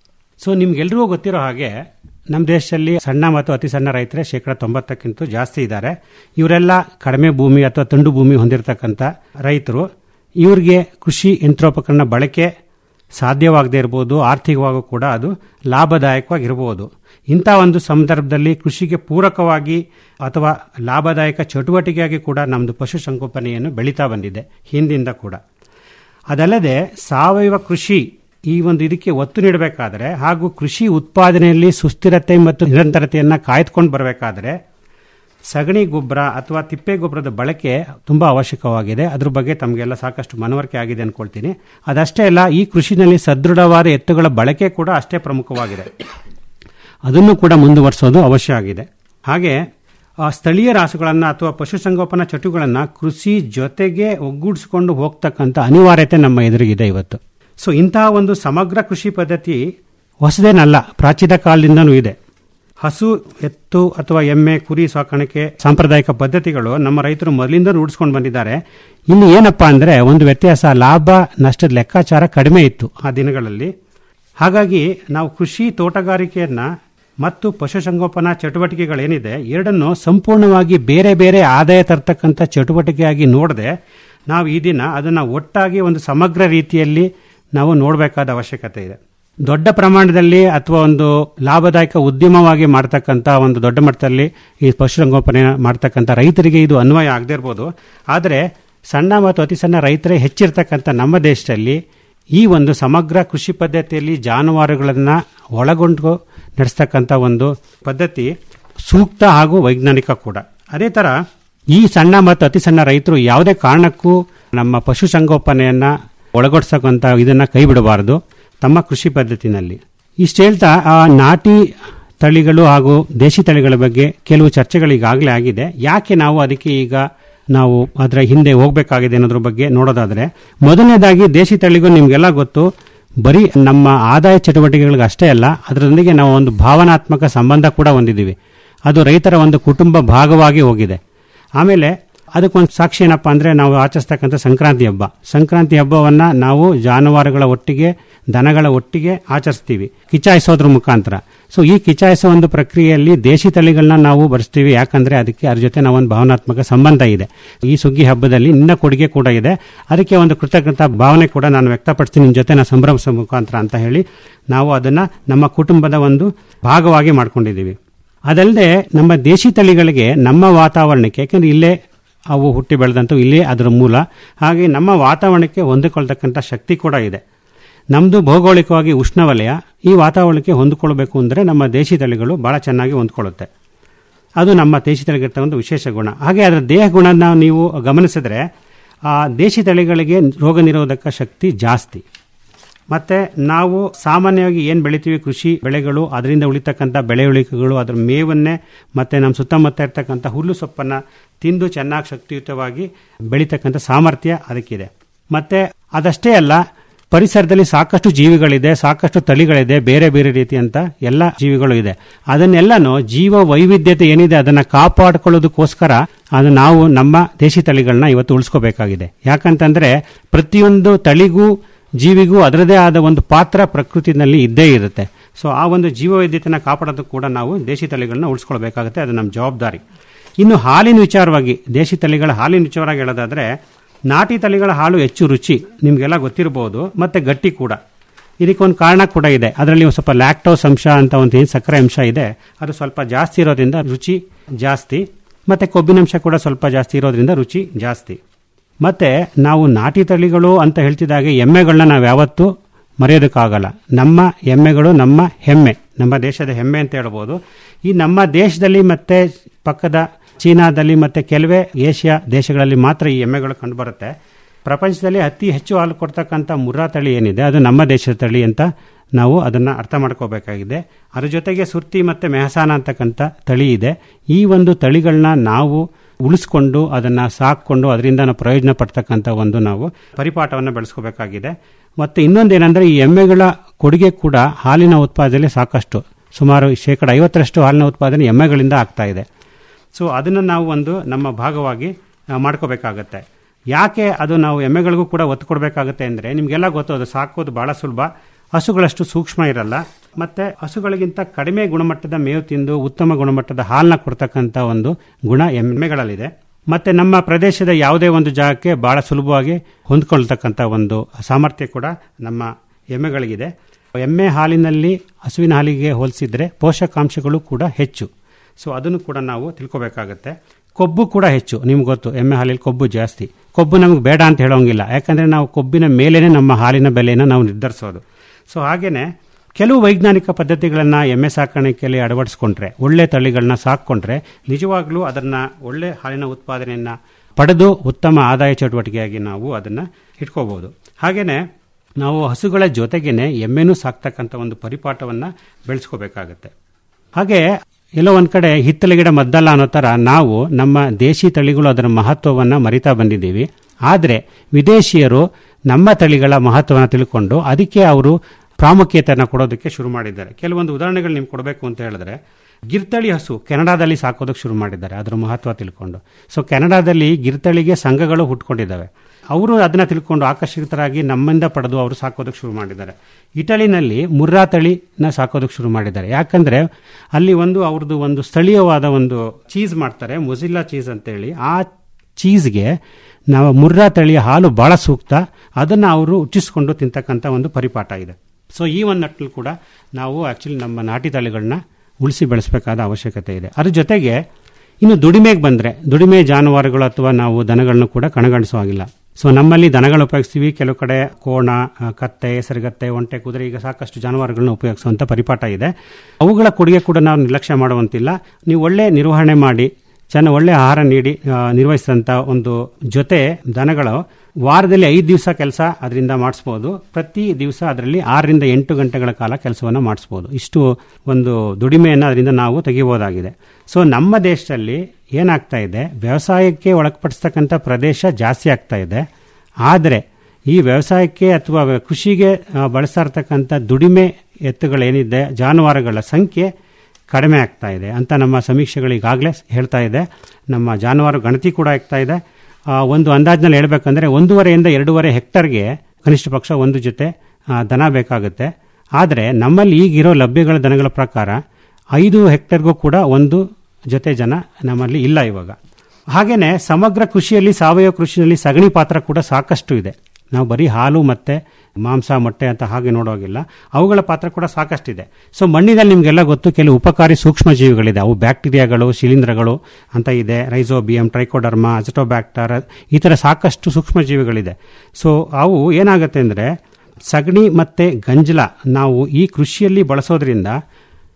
ಸೊ ನಿಮ್ಗೆಲ್ರಿಗೂ ಗೊತ್ತಿರೋ ಹಾಗೆ ನಮ್ಮ ದೇಶದಲ್ಲಿ ಸಣ್ಣ ಮತ್ತು ಅತಿ ಸಣ್ಣ ರೈತರೇ ಶೇಕಡ ತೊಂಬತ್ತಕ್ಕಿಂತ ಜಾಸ್ತಿ ಇದ್ದಾರೆ ಇವರೆಲ್ಲ ಕಡಿಮೆ ಭೂಮಿ ಅಥವಾ ತುಂಡು ಭೂಮಿ ಹೊಂದಿರತಕ್ಕಂಥ ರೈತರು ಇವ್ರಿಗೆ ಕೃಷಿ ಯಂತ್ರೋಪಕರಣ ಬಳಕೆ ಸಾಧ್ಯವಾಗದೇ ಇರ್ಬೋದು ಆರ್ಥಿಕವಾಗೂ ಕೂಡ ಅದು ಲಾಭದಾಯಕವಾಗಿರ್ಬೋದು ಇಂಥ ಒಂದು ಸಂದರ್ಭದಲ್ಲಿ ಕೃಷಿಗೆ ಪೂರಕವಾಗಿ ಅಥವಾ ಲಾಭದಾಯಕ ಚಟುವಟಿಕೆಯಾಗಿ ಕೂಡ ನಮ್ಮದು ಪಶುಸಂಗೋಪನೆಯನ್ನು ಬೆಳೀತಾ ಬಂದಿದೆ ಹಿಂದಿಂದ ಕೂಡ ಅದಲ್ಲದೆ ಸಾವಯವ ಕೃಷಿ ಈ ಒಂದು ಇದಕ್ಕೆ ಒತ್ತು ನೀಡಬೇಕಾದ್ರೆ ಹಾಗೂ ಕೃಷಿ ಉತ್ಪಾದನೆಯಲ್ಲಿ ಸುಸ್ಥಿರತೆ ಮತ್ತು ನಿರಂತರತೆಯನ್ನು ಕಾಯ್ದುಕೊಂಡು ಬರಬೇಕಾದ್ರೆ ಸಗಣಿ ಗೊಬ್ಬರ ಅಥವಾ ತಿಪ್ಪೆ ಗೊಬ್ಬರದ ಬಳಕೆ ತುಂಬ ಅವಶ್ಯಕವಾಗಿದೆ ಅದ್ರ ಬಗ್ಗೆ ತಮಗೆಲ್ಲ ಸಾಕಷ್ಟು ಮನವರಿಕೆ ಆಗಿದೆ ಅಂದ್ಕೊಳ್ತೀನಿ ಅದಷ್ಟೇ ಅಲ್ಲ ಈ ಕೃಷಿನಲ್ಲಿ ಸದೃಢವಾದ ಎತ್ತುಗಳ ಬಳಕೆ ಕೂಡ ಅಷ್ಟೇ ಪ್ರಮುಖವಾಗಿದೆ ಅದನ್ನು ಕೂಡ ಮುಂದುವರಿಸೋದು ಅವಶ್ಯ ಆಗಿದೆ ಹಾಗೆ ಆ ಸ್ಥಳೀಯ ರಾಸುಗಳನ್ನು ಅಥವಾ ಪಶುಸಂಗೋಪನಾ ಚಟುಗಳನ್ನು ಕೃಷಿ ಜೊತೆಗೆ ಒಗ್ಗೂಡಿಸಿಕೊಂಡು ಹೋಗ್ತಕ್ಕಂಥ ಅನಿವಾರ್ಯತೆ ನಮ್ಮ ಎದುರಿಗಿದೆ ಇವತ್ತು ಸೊ ಇಂತಹ ಒಂದು ಸಮಗ್ರ ಕೃಷಿ ಪದ್ಧತಿ ಹೊಸದೇನಲ್ಲ ಪ್ರಾಚೀನ ಕಾಲದಿಂದನೂ ಇದೆ ಹಸು ಎತ್ತು ಅಥವಾ ಎಮ್ಮೆ ಕುರಿ ಸಾಕಾಣಿಕೆ ಸಾಂಪ್ರದಾಯಿಕ ಪದ್ಧತಿಗಳು ನಮ್ಮ ರೈತರು ಮೊದಲಿಂದ ರೂಢಿಸ್ಕೊಂಡು ಬಂದಿದ್ದಾರೆ ಇಲ್ಲಿ ಏನಪ್ಪಾ ಅಂದರೆ ಒಂದು ವ್ಯತ್ಯಾಸ ಲಾಭ ನಷ್ಟದ ಲೆಕ್ಕಾಚಾರ ಕಡಿಮೆ ಇತ್ತು ಆ ದಿನಗಳಲ್ಲಿ ಹಾಗಾಗಿ ನಾವು ಕೃಷಿ ತೋಟಗಾರಿಕೆಯನ್ನ ಮತ್ತು ಪಶುಸಂಗೋಪನಾ ಚಟುವಟಿಕೆಗಳೇನಿದೆ ಎರಡನ್ನು ಸಂಪೂರ್ಣವಾಗಿ ಬೇರೆ ಬೇರೆ ಆದಾಯ ತರ್ತಕ್ಕಂಥ ಚಟುವಟಿಕೆಯಾಗಿ ನೋಡದೆ ನಾವು ಈ ದಿನ ಅದನ್ನು ಒಟ್ಟಾಗಿ ಒಂದು ಸಮಗ್ರ ರೀತಿಯಲ್ಲಿ ನಾವು ನೋಡಬೇಕಾದ ಅವಶ್ಯಕತೆ ಇದೆ ದೊಡ್ಡ ಪ್ರಮಾಣದಲ್ಲಿ ಅಥವಾ ಒಂದು ಲಾಭದಾಯಕ ಉದ್ಯಮವಾಗಿ ಮಾಡ್ತಕ್ಕಂಥ ಒಂದು ದೊಡ್ಡ ಮಟ್ಟದಲ್ಲಿ ಈ ಪಶುಸಂಗೋಪನೆ ಮಾಡ್ತಕ್ಕಂಥ ರೈತರಿಗೆ ಇದು ಅನ್ವಯ ಆಗದೇ ಇರ್ಬೋದು ಆದರೆ ಸಣ್ಣ ಮತ್ತು ಅತಿ ಸಣ್ಣ ರೈತರೇ ಹೆಚ್ಚಿರ್ತಕ್ಕಂಥ ನಮ್ಮ ದೇಶದಲ್ಲಿ ಈ ಒಂದು ಸಮಗ್ರ ಕೃಷಿ ಪದ್ಧತಿಯಲ್ಲಿ ಜಾನುವಾರುಗಳನ್ನು ಒಳಗೊಂಡು ನಡೆಸ್ತಕ್ಕಂಥ ಒಂದು ಪದ್ಧತಿ ಸೂಕ್ತ ಹಾಗೂ ವೈಜ್ಞಾನಿಕ ಕೂಡ ಅದೇ ಥರ ಈ ಸಣ್ಣ ಮತ್ತು ಅತಿ ಸಣ್ಣ ರೈತರು ಯಾವುದೇ ಕಾರಣಕ್ಕೂ ನಮ್ಮ ಪಶುಸಂಗೋಪನೆಯನ್ನು ಒಳಗೊಡ್ಸಕ್ಕಂಥ ಇದನ್ನು ಕೈ ಬಿಡಬಾರದು ತಮ್ಮ ಕೃಷಿ ಪದ್ಧತಿನಲ್ಲಿ ಇಷ್ಟು ಹೇಳ್ತಾ ಆ ನಾಟಿ ತಳಿಗಳು ಹಾಗೂ ದೇಶಿ ತಳಿಗಳ ಬಗ್ಗೆ ಕೆಲವು ಚರ್ಚೆಗಳು ಈಗಾಗಲೇ ಆಗಿದೆ ಯಾಕೆ ನಾವು ಅದಕ್ಕೆ ಈಗ ನಾವು ಅದರ ಹಿಂದೆ ಹೋಗಬೇಕಾಗಿದೆ ಅನ್ನೋದ್ರ ಬಗ್ಗೆ ನೋಡೋದಾದ್ರೆ ಮೊದಲನೇದಾಗಿ ದೇಶಿ ತಳಿಗೂ ನಿಮಗೆಲ್ಲ ಗೊತ್ತು ಬರೀ ನಮ್ಮ ಆದಾಯ ಚಟುವಟಿಕೆಗಳಿಗೆ ಅಷ್ಟೇ ಅಲ್ಲ ಅದರೊಂದಿಗೆ ನಾವು ಒಂದು ಭಾವನಾತ್ಮಕ ಸಂಬಂಧ ಕೂಡ ಹೊಂದಿದ್ದೀವಿ ಅದು ರೈತರ ಒಂದು ಕುಟುಂಬ ಭಾಗವಾಗಿ ಹೋಗಿದೆ ಆಮೇಲೆ ಅದಕ್ಕೊಂದು ಸಾಕ್ಷಿ ಏನಪ್ಪ ಅಂದರೆ ನಾವು ಆಚರಿಸ್ತಕ್ಕಂಥ ಸಂಕ್ರಾಂತಿ ಹಬ್ಬ ಸಂಕ್ರಾಂತಿ ಹಬ್ಬವನ್ನು ನಾವು ಜಾನುವಾರುಗಳ ಒಟ್ಟಿಗೆ ದನಗಳ ಒಟ್ಟಿಗೆ ಆಚರಿಸ್ತೀವಿ ಕಿಚಾಯಿಸೋದ್ರ ಮುಖಾಂತರ ಸೊ ಈ ಕಿಚಾಯಿಸೋ ಒಂದು ಪ್ರಕ್ರಿಯೆಯಲ್ಲಿ ದೇಶಿ ತಳಿಗಳನ್ನ ನಾವು ಬರೆಸ್ತೀವಿ ಯಾಕಂದ್ರೆ ಅದಕ್ಕೆ ಅದ್ರ ಜೊತೆ ನಾವೊಂದು ಭಾವನಾತ್ಮಕ ಸಂಬಂಧ ಇದೆ ಈ ಸುಗ್ಗಿ ಹಬ್ಬದಲ್ಲಿ ನಿನ್ನ ಕೊಡುಗೆ ಕೂಡ ಇದೆ ಅದಕ್ಕೆ ಒಂದು ಕೃತಜ್ಞತಾ ಭಾವನೆ ಕೂಡ ನಾನು ವ್ಯಕ್ತಪಡಿಸ್ತೀನಿ ನಿಮ್ಮ ಜೊತೆ ನಾನು ಸಂಭ್ರಮಿಸೋ ಮುಖಾಂತರ ಅಂತ ಹೇಳಿ ನಾವು ಅದನ್ನ ನಮ್ಮ ಕುಟುಂಬದ ಒಂದು ಭಾಗವಾಗಿ ಮಾಡ್ಕೊಂಡಿದ್ದೀವಿ ಅದಲ್ಲದೆ ನಮ್ಮ ದೇಶಿ ತಳಿಗಳಿಗೆ ನಮ್ಮ ವಾತಾವರಣಕ್ಕೆ ಯಾಕೆಂದ್ರೆ ಇಲ್ಲೇ ಅವು ಹುಟ್ಟಿ ಬೆಳೆದಂತೂ ಇಲ್ಲೇ ಅದರ ಮೂಲ ಹಾಗೆ ನಮ್ಮ ವಾತಾವರಣಕ್ಕೆ ಹೊಂದಿಕೊಳ್ತಕ್ಕಂಥ ಶಕ್ತಿ ಕೂಡ ಇದೆ ನಮ್ಮದು ಭೌಗೋಳಿಕವಾಗಿ ಉಷ್ಣವಲಯ ಈ ವಾತಾವರಣಕ್ಕೆ ಹೊಂದಿಕೊಳ್ಬೇಕು ಅಂದರೆ ನಮ್ಮ ದೇಶಿ ತಳಿಗಳು ಭಾಳ ಚೆನ್ನಾಗಿ ಹೊಂದ್ಕೊಳ್ಳುತ್ತೆ ಅದು ನಮ್ಮ ದೇಶಿ ತಳಿಗಿರ್ತಕ್ಕಂಥ ಒಂದು ವಿಶೇಷ ಗುಣ ಹಾಗೆ ಅದರ ದೇಹ ಗುಣ ನೀವು ಗಮನಿಸಿದ್ರೆ ಆ ದೇಶಿ ತಳಿಗಳಿಗೆ ರೋಗ ನಿರೋಧಕ ಶಕ್ತಿ ಜಾಸ್ತಿ ಮತ್ತೆ ನಾವು ಸಾಮಾನ್ಯವಾಗಿ ಏನು ಬೆಳಿತೀವಿ ಕೃಷಿ ಬೆಳೆಗಳು ಅದರಿಂದ ಉಳಿತಕ್ಕಂಥ ಬೆಳೆ ಉಳಿಕೆಗಳು ಅದರ ಮೇವನ್ನೇ ಮತ್ತೆ ನಮ್ಮ ಸುತ್ತಮುತ್ತ ಇರ್ತಕ್ಕಂಥ ಹುಲ್ಲು ಸೊಪ್ಪನ್ನು ತಿಂದು ಚೆನ್ನಾಗಿ ಶಕ್ತಿಯುತವಾಗಿ ಬೆಳೀತಕ್ಕಂಥ ಸಾಮರ್ಥ್ಯ ಅದಕ್ಕಿದೆ ಮತ್ತೆ ಅದಷ್ಟೇ ಅಲ್ಲ ಪರಿಸರದಲ್ಲಿ ಸಾಕಷ್ಟು ಜೀವಿಗಳಿದೆ ಸಾಕಷ್ಟು ತಳಿಗಳಿದೆ ಬೇರೆ ಬೇರೆ ರೀತಿಯಂತ ಎಲ್ಲ ಜೀವಿಗಳು ಇದೆ ಅದನ್ನೆಲ್ಲನೂ ಜೀವ ವೈವಿಧ್ಯತೆ ಏನಿದೆ ಅದನ್ನು ಕಾಪಾಡಿಕೊಳ್ಳೋದಕ್ಕೋಸ್ಕರ ಅದು ನಾವು ನಮ್ಮ ದೇಶಿ ತಳಿಗಳನ್ನ ಇವತ್ತು ಉಳಿಸ್ಕೋಬೇಕಾಗಿದೆ ಯಾಕಂತಂದ್ರೆ ಪ್ರತಿಯೊಂದು ತಳಿಗೂ ಜೀವಿಗೂ ಅದರದೇ ಆದ ಒಂದು ಪಾತ್ರ ಪ್ರಕೃತಿನಲ್ಲಿ ಇದ್ದೇ ಇರುತ್ತೆ ಸೊ ಆ ಒಂದು ಜೀವವೈದ್ಯತೆನ ಕಾಪಾಡೋದಕ್ಕೆ ಕೂಡ ನಾವು ದೇಶಿ ತಳಿಗಳನ್ನ ಉಳಿಸ್ಕೊಳ್ಬೇಕಾಗುತ್ತೆ ಅದು ನಮ್ಮ ಜವಾಬ್ದಾರಿ ಇನ್ನು ಹಾಲಿನ ವಿಚಾರವಾಗಿ ದೇಶಿ ತಳಿಗಳ ಹಾಲಿನ ವಿಚಾರವಾಗಿ ಹೇಳೋದಾದ್ರೆ ನಾಟಿ ತಳಿಗಳ ಹಾಲು ಹೆಚ್ಚು ರುಚಿ ನಿಮಗೆಲ್ಲ ಗೊತ್ತಿರಬಹುದು ಮತ್ತೆ ಗಟ್ಟಿ ಕೂಡ ಇದಕ್ಕೊಂದು ಕಾರಣ ಕೂಡ ಇದೆ ಅದರಲ್ಲಿ ಒಂದು ಸ್ವಲ್ಪ ಲ್ಯಾಕ್ಟೋಸ್ ಅಂಶ ಅಂತ ಒಂದು ಏನು ಸಕ್ಕರೆ ಅಂಶ ಇದೆ ಅದು ಸ್ವಲ್ಪ ಜಾಸ್ತಿ ಇರೋದ್ರಿಂದ ರುಚಿ ಜಾಸ್ತಿ ಮತ್ತೆ ಕೊಬ್ಬಿನಂಶ ಕೂಡ ಸ್ವಲ್ಪ ಜಾಸ್ತಿ ಇರೋದ್ರಿಂದ ರುಚಿ ಜಾಸ್ತಿ ಮತ್ತೆ ನಾವು ನಾಟಿ ತಳಿಗಳು ಅಂತ ಹೇಳ್ತಿದ್ದಾಗೆ ಎಮ್ಮೆಗಳನ್ನ ನಾವು ಯಾವತ್ತೂ ಮರೆಯೋದಕ್ಕಾಗಲ್ಲ ನಮ್ಮ ಎಮ್ಮೆಗಳು ನಮ್ಮ ಹೆಮ್ಮೆ ನಮ್ಮ ದೇಶದ ಹೆಮ್ಮೆ ಅಂತ ಹೇಳ್ಬೋದು ಈ ನಮ್ಮ ದೇಶದಲ್ಲಿ ಮತ್ತೆ ಪಕ್ಕದ ಚೀನಾದಲ್ಲಿ ಮತ್ತೆ ಕೆಲವೇ ಏಷ್ಯಾ ದೇಶಗಳಲ್ಲಿ ಮಾತ್ರ ಈ ಎಮ್ಮೆಗಳು ಕಂಡುಬರುತ್ತೆ ಪ್ರಪಂಚದಲ್ಲಿ ಅತಿ ಹೆಚ್ಚು ಹಾಲು ಕೊಡ್ತಕ್ಕಂಥ ಮುರ್ರಾ ತಳಿ ಏನಿದೆ ಅದು ನಮ್ಮ ದೇಶದ ತಳಿ ಅಂತ ನಾವು ಅದನ್ನು ಅರ್ಥ ಮಾಡ್ಕೋಬೇಕಾಗಿದೆ ಅದ್ರ ಜೊತೆಗೆ ಸುರ್ತಿ ಮತ್ತು ಮೆಹಸಾನ ಅಂತಕ್ಕಂಥ ತಳಿ ಇದೆ ಈ ಒಂದು ತಳಿಗಳನ್ನ ನಾವು ಉಳಿಸ್ಕೊಂಡು ಅದನ್ನು ಸಾಕ್ಕೊಂಡು ಅದರಿಂದ ನಾವು ಪ್ರಯೋಜನ ಪಡ್ತಕ್ಕಂಥ ಒಂದು ನಾವು ಪರಿಪಾಠವನ್ನು ಬೆಳೆಸ್ಕೋಬೇಕಾಗಿದೆ ಮತ್ತು ಇನ್ನೊಂದೇನೆಂದರೆ ಈ ಎಮ್ಮೆಗಳ ಕೊಡುಗೆ ಕೂಡ ಹಾಲಿನ ಉತ್ಪಾದನೆ ಸಾಕಷ್ಟು ಸುಮಾರು ಶೇಕಡ ಐವತ್ತರಷ್ಟು ಹಾಲಿನ ಉತ್ಪಾದನೆ ಎಮ್ಮೆಗಳಿಂದ ಆಗ್ತಾ ಇದೆ ಸೊ ಅದನ್ನು ನಾವು ಒಂದು ನಮ್ಮ ಭಾಗವಾಗಿ ಆ, ಮಾಡ್ಕೋಬೇಕಾಗತ್ತೆ ಯಾಕೆ ಅದು ನಾವು ಎಮ್ಮೆಗಳಿಗೂ ಕೂಡ ಒತ್ತು ಕೊಡಬೇಕಾಗುತ್ತೆ ಅಂದರೆ ನಿಮಗೆಲ್ಲ ಗೊತ್ತು ಅದು ಸಾಕೋದು ಭಾಳ ಸುಲಭ ಹಸುಗಳಷ್ಟು ಸೂಕ್ಷ್ಮ ಇರಲ್ಲ ಮತ್ತೆ ಹಸುಗಳಿಗಿಂತ ಕಡಿಮೆ ಗುಣಮಟ್ಟದ ಮೇವು ತಿಂದು ಉತ್ತಮ ಗುಣಮಟ್ಟದ ಹಾಲನ್ನ ಕೊಡ್ತಕ್ಕಂಥ ಒಂದು ಗುಣ ಎಮ್ಮೆಗಳಲ್ಲಿದೆ ಮತ್ತೆ ನಮ್ಮ ಪ್ರದೇಶದ ಯಾವುದೇ ಒಂದು ಜಾಗಕ್ಕೆ ಬಹಳ ಸುಲಭವಾಗಿ ಹೊಂದ್ಕೊಳ್ತಕ್ಕಂಥ ಒಂದು ಸಾಮರ್ಥ್ಯ ಕೂಡ ನಮ್ಮ ಎಮ್ಮೆಗಳಿಗಿದೆ ಎಮ್ಮೆ ಹಾಲಿನಲ್ಲಿ ಹಸುವಿನ ಹಾಲಿಗೆ ಹೋಲಿಸಿದ್ರೆ ಪೋಷಕಾಂಶಗಳು ಕೂಡ ಹೆಚ್ಚು ಸೊ ಅದನ್ನು ಕೂಡ ನಾವು ತಿಳ್ಕೊಬೇಕಾಗತ್ತೆ ಕೊಬ್ಬು ಕೂಡ ಹೆಚ್ಚು ನಿಮ್ಗೆ ಗೊತ್ತು ಎಮ್ಮೆ ಹಾಲಲ್ಲಿ ಕೊಬ್ಬು ಜಾಸ್ತಿ ಕೊಬ್ಬು ನಮಗೆ ಬೇಡ ಅಂತ ಹೇಳೋಂಗಿಲ್ಲ ಯಾಕಂದರೆ ನಾವು ಕೊಬ್ಬಿನ ಮೇಲೇನೆ ನಮ್ಮ ಹಾಲಿನ ಬೆಲೆಯನ್ನು ನಾವು ನಿರ್ಧರಿಸೋದು ಸೊ ಹಾಗೇನೆ ಕೆಲವು ವೈಜ್ಞಾನಿಕ ಪದ್ಧತಿಗಳನ್ನು ಎಮ್ಮೆ ಸಾಕಾಣಿಕೆಯಲ್ಲಿ ಅಳವಡಿಸ್ಕೊಂಡ್ರೆ ಒಳ್ಳೆ ತಳಿಗಳನ್ನ ಸಾಕೊಂಡ್ರೆ ನಿಜವಾಗ್ಲೂ ಅದನ್ನು ಒಳ್ಳೆ ಹಾಲಿನ ಉತ್ಪಾದನೆಯನ್ನು ಪಡೆದು ಉತ್ತಮ ಆದಾಯ ಚಟುವಟಿಕೆಯಾಗಿ ನಾವು ಅದನ್ನು ಇಟ್ಕೋಬಹುದು ಹಾಗೇನೆ ನಾವು ಹಸುಗಳ ಜೊತೆಗೇನೆ ಎಮ್ಮೆನೂ ಸಾಕ್ತಕ್ಕಂಥ ಒಂದು ಪರಿಪಾಠವನ್ನು ಬೆಳೆಸ್ಕೋಬೇಕಾಗತ್ತೆ ಹಾಗೆ ಎಲ್ಲೋ ಒಂದ್ ಕಡೆ ಹಿತ್ತಲ ಗಿಡ ಮದ್ದಲ್ಲ ಅನ್ನೋ ಥರ ನಾವು ನಮ್ಮ ದೇಶಿ ತಳಿಗಳು ಅದರ ಮಹತ್ವವನ್ನು ಮರಿತಾ ಬಂದಿದ್ದೀವಿ ಆದರೆ ವಿದೇಶಿಯರು ನಮ್ಮ ತಳಿಗಳ ಮಹತ್ವವನ್ನು ತಿಳ್ಕೊಂಡು ಅದಕ್ಕೆ ಅವರು ಪ್ರಾಮುಖ್ಯತೆಯನ್ನು ಕೊಡೋದಕ್ಕೆ ಶುರು ಮಾಡಿದ್ದಾರೆ ಕೆಲವೊಂದು ಉದಾಹರಣೆಗಳು ನಿಮ್ಗೆ ಕೊಡಬೇಕು ಅಂತ ಹೇಳಿದ್ರೆ ಗಿರ್ತಳಿ ಹಸು ಕೆನಡಾದಲ್ಲಿ ಸಾಕೋದಕ್ಕೆ ಶುರು ಮಾಡಿದ್ದಾರೆ ಅದರ ಮಹತ್ವ ತಿಳ್ಕೊಂಡು ಸೊ ಕೆನಡಾದಲ್ಲಿ ಗಿರ್ತಳಿಗೆ ಸಂಘಗಳು ಹುಟ್ಕೊಂಡಿದ್ದಾವೆ ಅವರು ಅದನ್ನ ತಿಳ್ಕೊಂಡು ಆಕರ್ಷಿತರಾಗಿ ನಮ್ಮಿಂದ ಪಡೆದು ಅವರು ಸಾಕೋದಕ್ಕೆ ಶುರು ಮಾಡಿದ್ದಾರೆ ಇಟಲಿನಲ್ಲಿ ಮುರ್ರಾ ತಳಿನ ಸಾಕೋದಕ್ಕೆ ಶುರು ಮಾಡಿದ್ದಾರೆ ಯಾಕಂದ್ರೆ ಅಲ್ಲಿ ಒಂದು ಅವ್ರದ್ದು ಒಂದು ಸ್ಥಳೀಯವಾದ ಒಂದು ಚೀಸ್ ಮಾಡ್ತಾರೆ ಮೊಜಿಲ್ಲಾ ಚೀಸ್ ಅಂತೇಳಿ ಆ ಚೀಸ್ಗೆ ನಾವು ಮುರ್ರಾ ತಳಿಯ ಹಾಲು ಬಹಳ ಸೂಕ್ತ ಅದನ್ನು ಅವರು ಉಚ್ಚಿಸ್ಕೊಂಡು ತಿಂತಕ್ಕಂಥ ಒಂದು ಪರಿಪಾಠ ಇದೆ ಸೊ ಈ ಒಂದು ನಟ್ಟಲ್ಲಿ ಕೂಡ ನಾವು ಆಕ್ಚುಲಿ ನಮ್ಮ ನಾಟಿ ತಳಿಗಳನ್ನ ಉಳಿಸಿ ಬೆಳೆಸಬೇಕಾದ ಅವಶ್ಯಕತೆ ಇದೆ ಅದ್ರ ಜೊತೆಗೆ ಇನ್ನು ದುಡಿಮೆಗೆ ಬಂದರೆ ದುಡಿಮೆ ಜಾನುವಾರುಗಳು ಅಥವಾ ನಾವು ದನಗಳನ್ನು ಕೂಡ ಕಣಗಣಿಸೋ ಹಾಗಿಲ್ಲ ಸೊ ನಮ್ಮಲ್ಲಿ ದನಗಳು ಉಪಯೋಗಿಸ್ತೀವಿ ಕೆಲವು ಕಡೆ ಕೋಣ ಆ, ಕತ್ತೆ ಹೆಸರುಗತ್ತೆ ಒಂಟೆ ಕುದುರೆ ಈಗ ಸಾಕಷ್ಟು ಜಾನುವಾರುಗಳನ್ನ ಉಪಯೋಗಿಸುವಂಥ ಪರಿಪಾಠ ಇದೆ ಅವುಗಳ ಕೊಡುಗೆ ಕೂಡ ನಾವು ನಿರ್ಲಕ್ಷ್ಯ ಮಾಡುವಂತಿಲ್ಲ ನೀವು ಒಳ್ಳೆ ನಿರ್ವಹಣೆ ಮಾಡಿ ಚೆನ್ನ ಒಳ್ಳೆ ಆಹಾರ ನೀಡಿ ಆ, ನಿರ್ವಹಿಸಿದಂಥ ಒಂದು ಜೊತೆ ದನಗಳು ವಾರದಲ್ಲಿ ಐದು ದಿವಸ ಕೆಲಸ ಅದರಿಂದ ಮಾಡಿಸ್ಬೋದು ಪ್ರತಿ ದಿವಸ ಅದರಲ್ಲಿ ಆರರಿಂದ ಎಂಟು ಗಂಟೆಗಳ ಕಾಲ ಕೆಲಸವನ್ನು ಮಾಡಿಸ್ಬೋದು ಇಷ್ಟು ಒಂದು ದುಡಿಮೆಯನ್ನು ಅದರಿಂದ ನಾವು ತೆಗಿಬೋದಾಗಿದೆ ಸೊ ನಮ್ಮ ದೇಶದಲ್ಲಿ ಏನಾಗ್ತಾ ಇದೆ ವ್ಯವಸಾಯಕ್ಕೆ ಒಳಪಡಿಸ್ತಕ್ಕಂಥ ಪ್ರದೇಶ ಜಾಸ್ತಿ ಆಗ್ತಾ ಇದೆ ಆದರೆ ಈ ವ್ಯವಸಾಯಕ್ಕೆ ಅಥವಾ ಕೃಷಿಗೆ ಆ, ಬಳಸ್ತಾ ಇರ್ತಕ್ಕಂಥ ದುಡಿಮೆ ಎತ್ತುಗಳೇನಿದೆ ಜಾನುವಾರುಗಳ ಸಂಖ್ಯೆ ಕಡಿಮೆ ಆಗ್ತಾ ಇದೆ ಅಂತ ನಮ್ಮ ಸಮೀಕ್ಷೆಗಳು ಈಗಾಗಲೇ ಹೇಳ್ತಾ ಇದೆ ನಮ್ಮ ಜಾನುವಾರು ಗಣತಿ ಕೂಡ ಆಗ್ತಾ ಇದೆ ಆ, ಒಂದು ಅಂದಾಜಿನಲ್ಲಿ ಹೇಳ್ಬೇಕಂದ್ರೆ ಒಂದೂವರೆಯಿಂದ ಎರಡೂವರೆ ಹೆಕ್ಟರ್ಗೆ ಕನಿಷ್ಠ ಪಕ್ಷ ಒಂದು ಜೊತೆ ಆ, ದನ ಬೇಕಾಗುತ್ತೆ ಆದರೆ ನಮ್ಮಲ್ಲಿ ಈಗಿರೋ ಲಭ್ಯಗಳ ದನಗಳ ಪ್ರಕಾರ ಐದು ಹೆಕ್ಟರ್ಗೂ ಕೂಡ ಒಂದು ಜೊತೆ ಜನ ನಮ್ಮಲ್ಲಿ ಇಲ್ಲ ಇವಾಗ ಹಾಗೇನೆ ಸಮಗ್ರ ಕೃಷಿಯಲ್ಲಿ ಸಾವಯವ ಕೃಷಿಯಲ್ಲಿ ಸಗಣಿ ಪಾತ್ರ ಕೂಡ ಸಾಕಷ್ಟು ಇದೆ ನಾವು ಬರೀ ಹಾಲು ಮತ್ತೆ ಮಾಂಸ ಮೊಟ್ಟೆ ಅಂತ ಹಾಗೆ ನೋಡೋಗಿಲ್ಲ ಅವುಗಳ ಪಾತ್ರ ಕೂಡ ಸಾಕಷ್ಟಿದೆ ಸೊ ಮಣ್ಣಿನಲ್ಲಿ ನಿಮಗೆಲ್ಲ ಗೊತ್ತು ಕೆಲವು ಉಪಕಾರಿ ಸೂಕ್ಷ್ಮ ಜೀವಿಗಳಿದೆ ಅವು ಬ್ಯಾಕ್ಟೀರಿಯಾಗಳು ಶಿಲೀಂಧ್ರಗಳು ಅಂತ ಇದೆ ರೈಸೋಬಿಯಂ ಟ್ರೈಕೋಡರ್ಮ ಅಜಟೋಬ್ಯಾಕ್ಟರ್ ಈ ಥರ ಸಾಕಷ್ಟು ಸೂಕ್ಷ್ಮ ಜೀವಿಗಳಿದೆ ಸೊ ಅವು ಏನಾಗುತ್ತೆ ಅಂದರೆ ಸಗಣಿ ಮತ್ತು ಗಂಜಲ ನಾವು ಈ ಕೃಷಿಯಲ್ಲಿ ಬಳಸೋದ್ರಿಂದ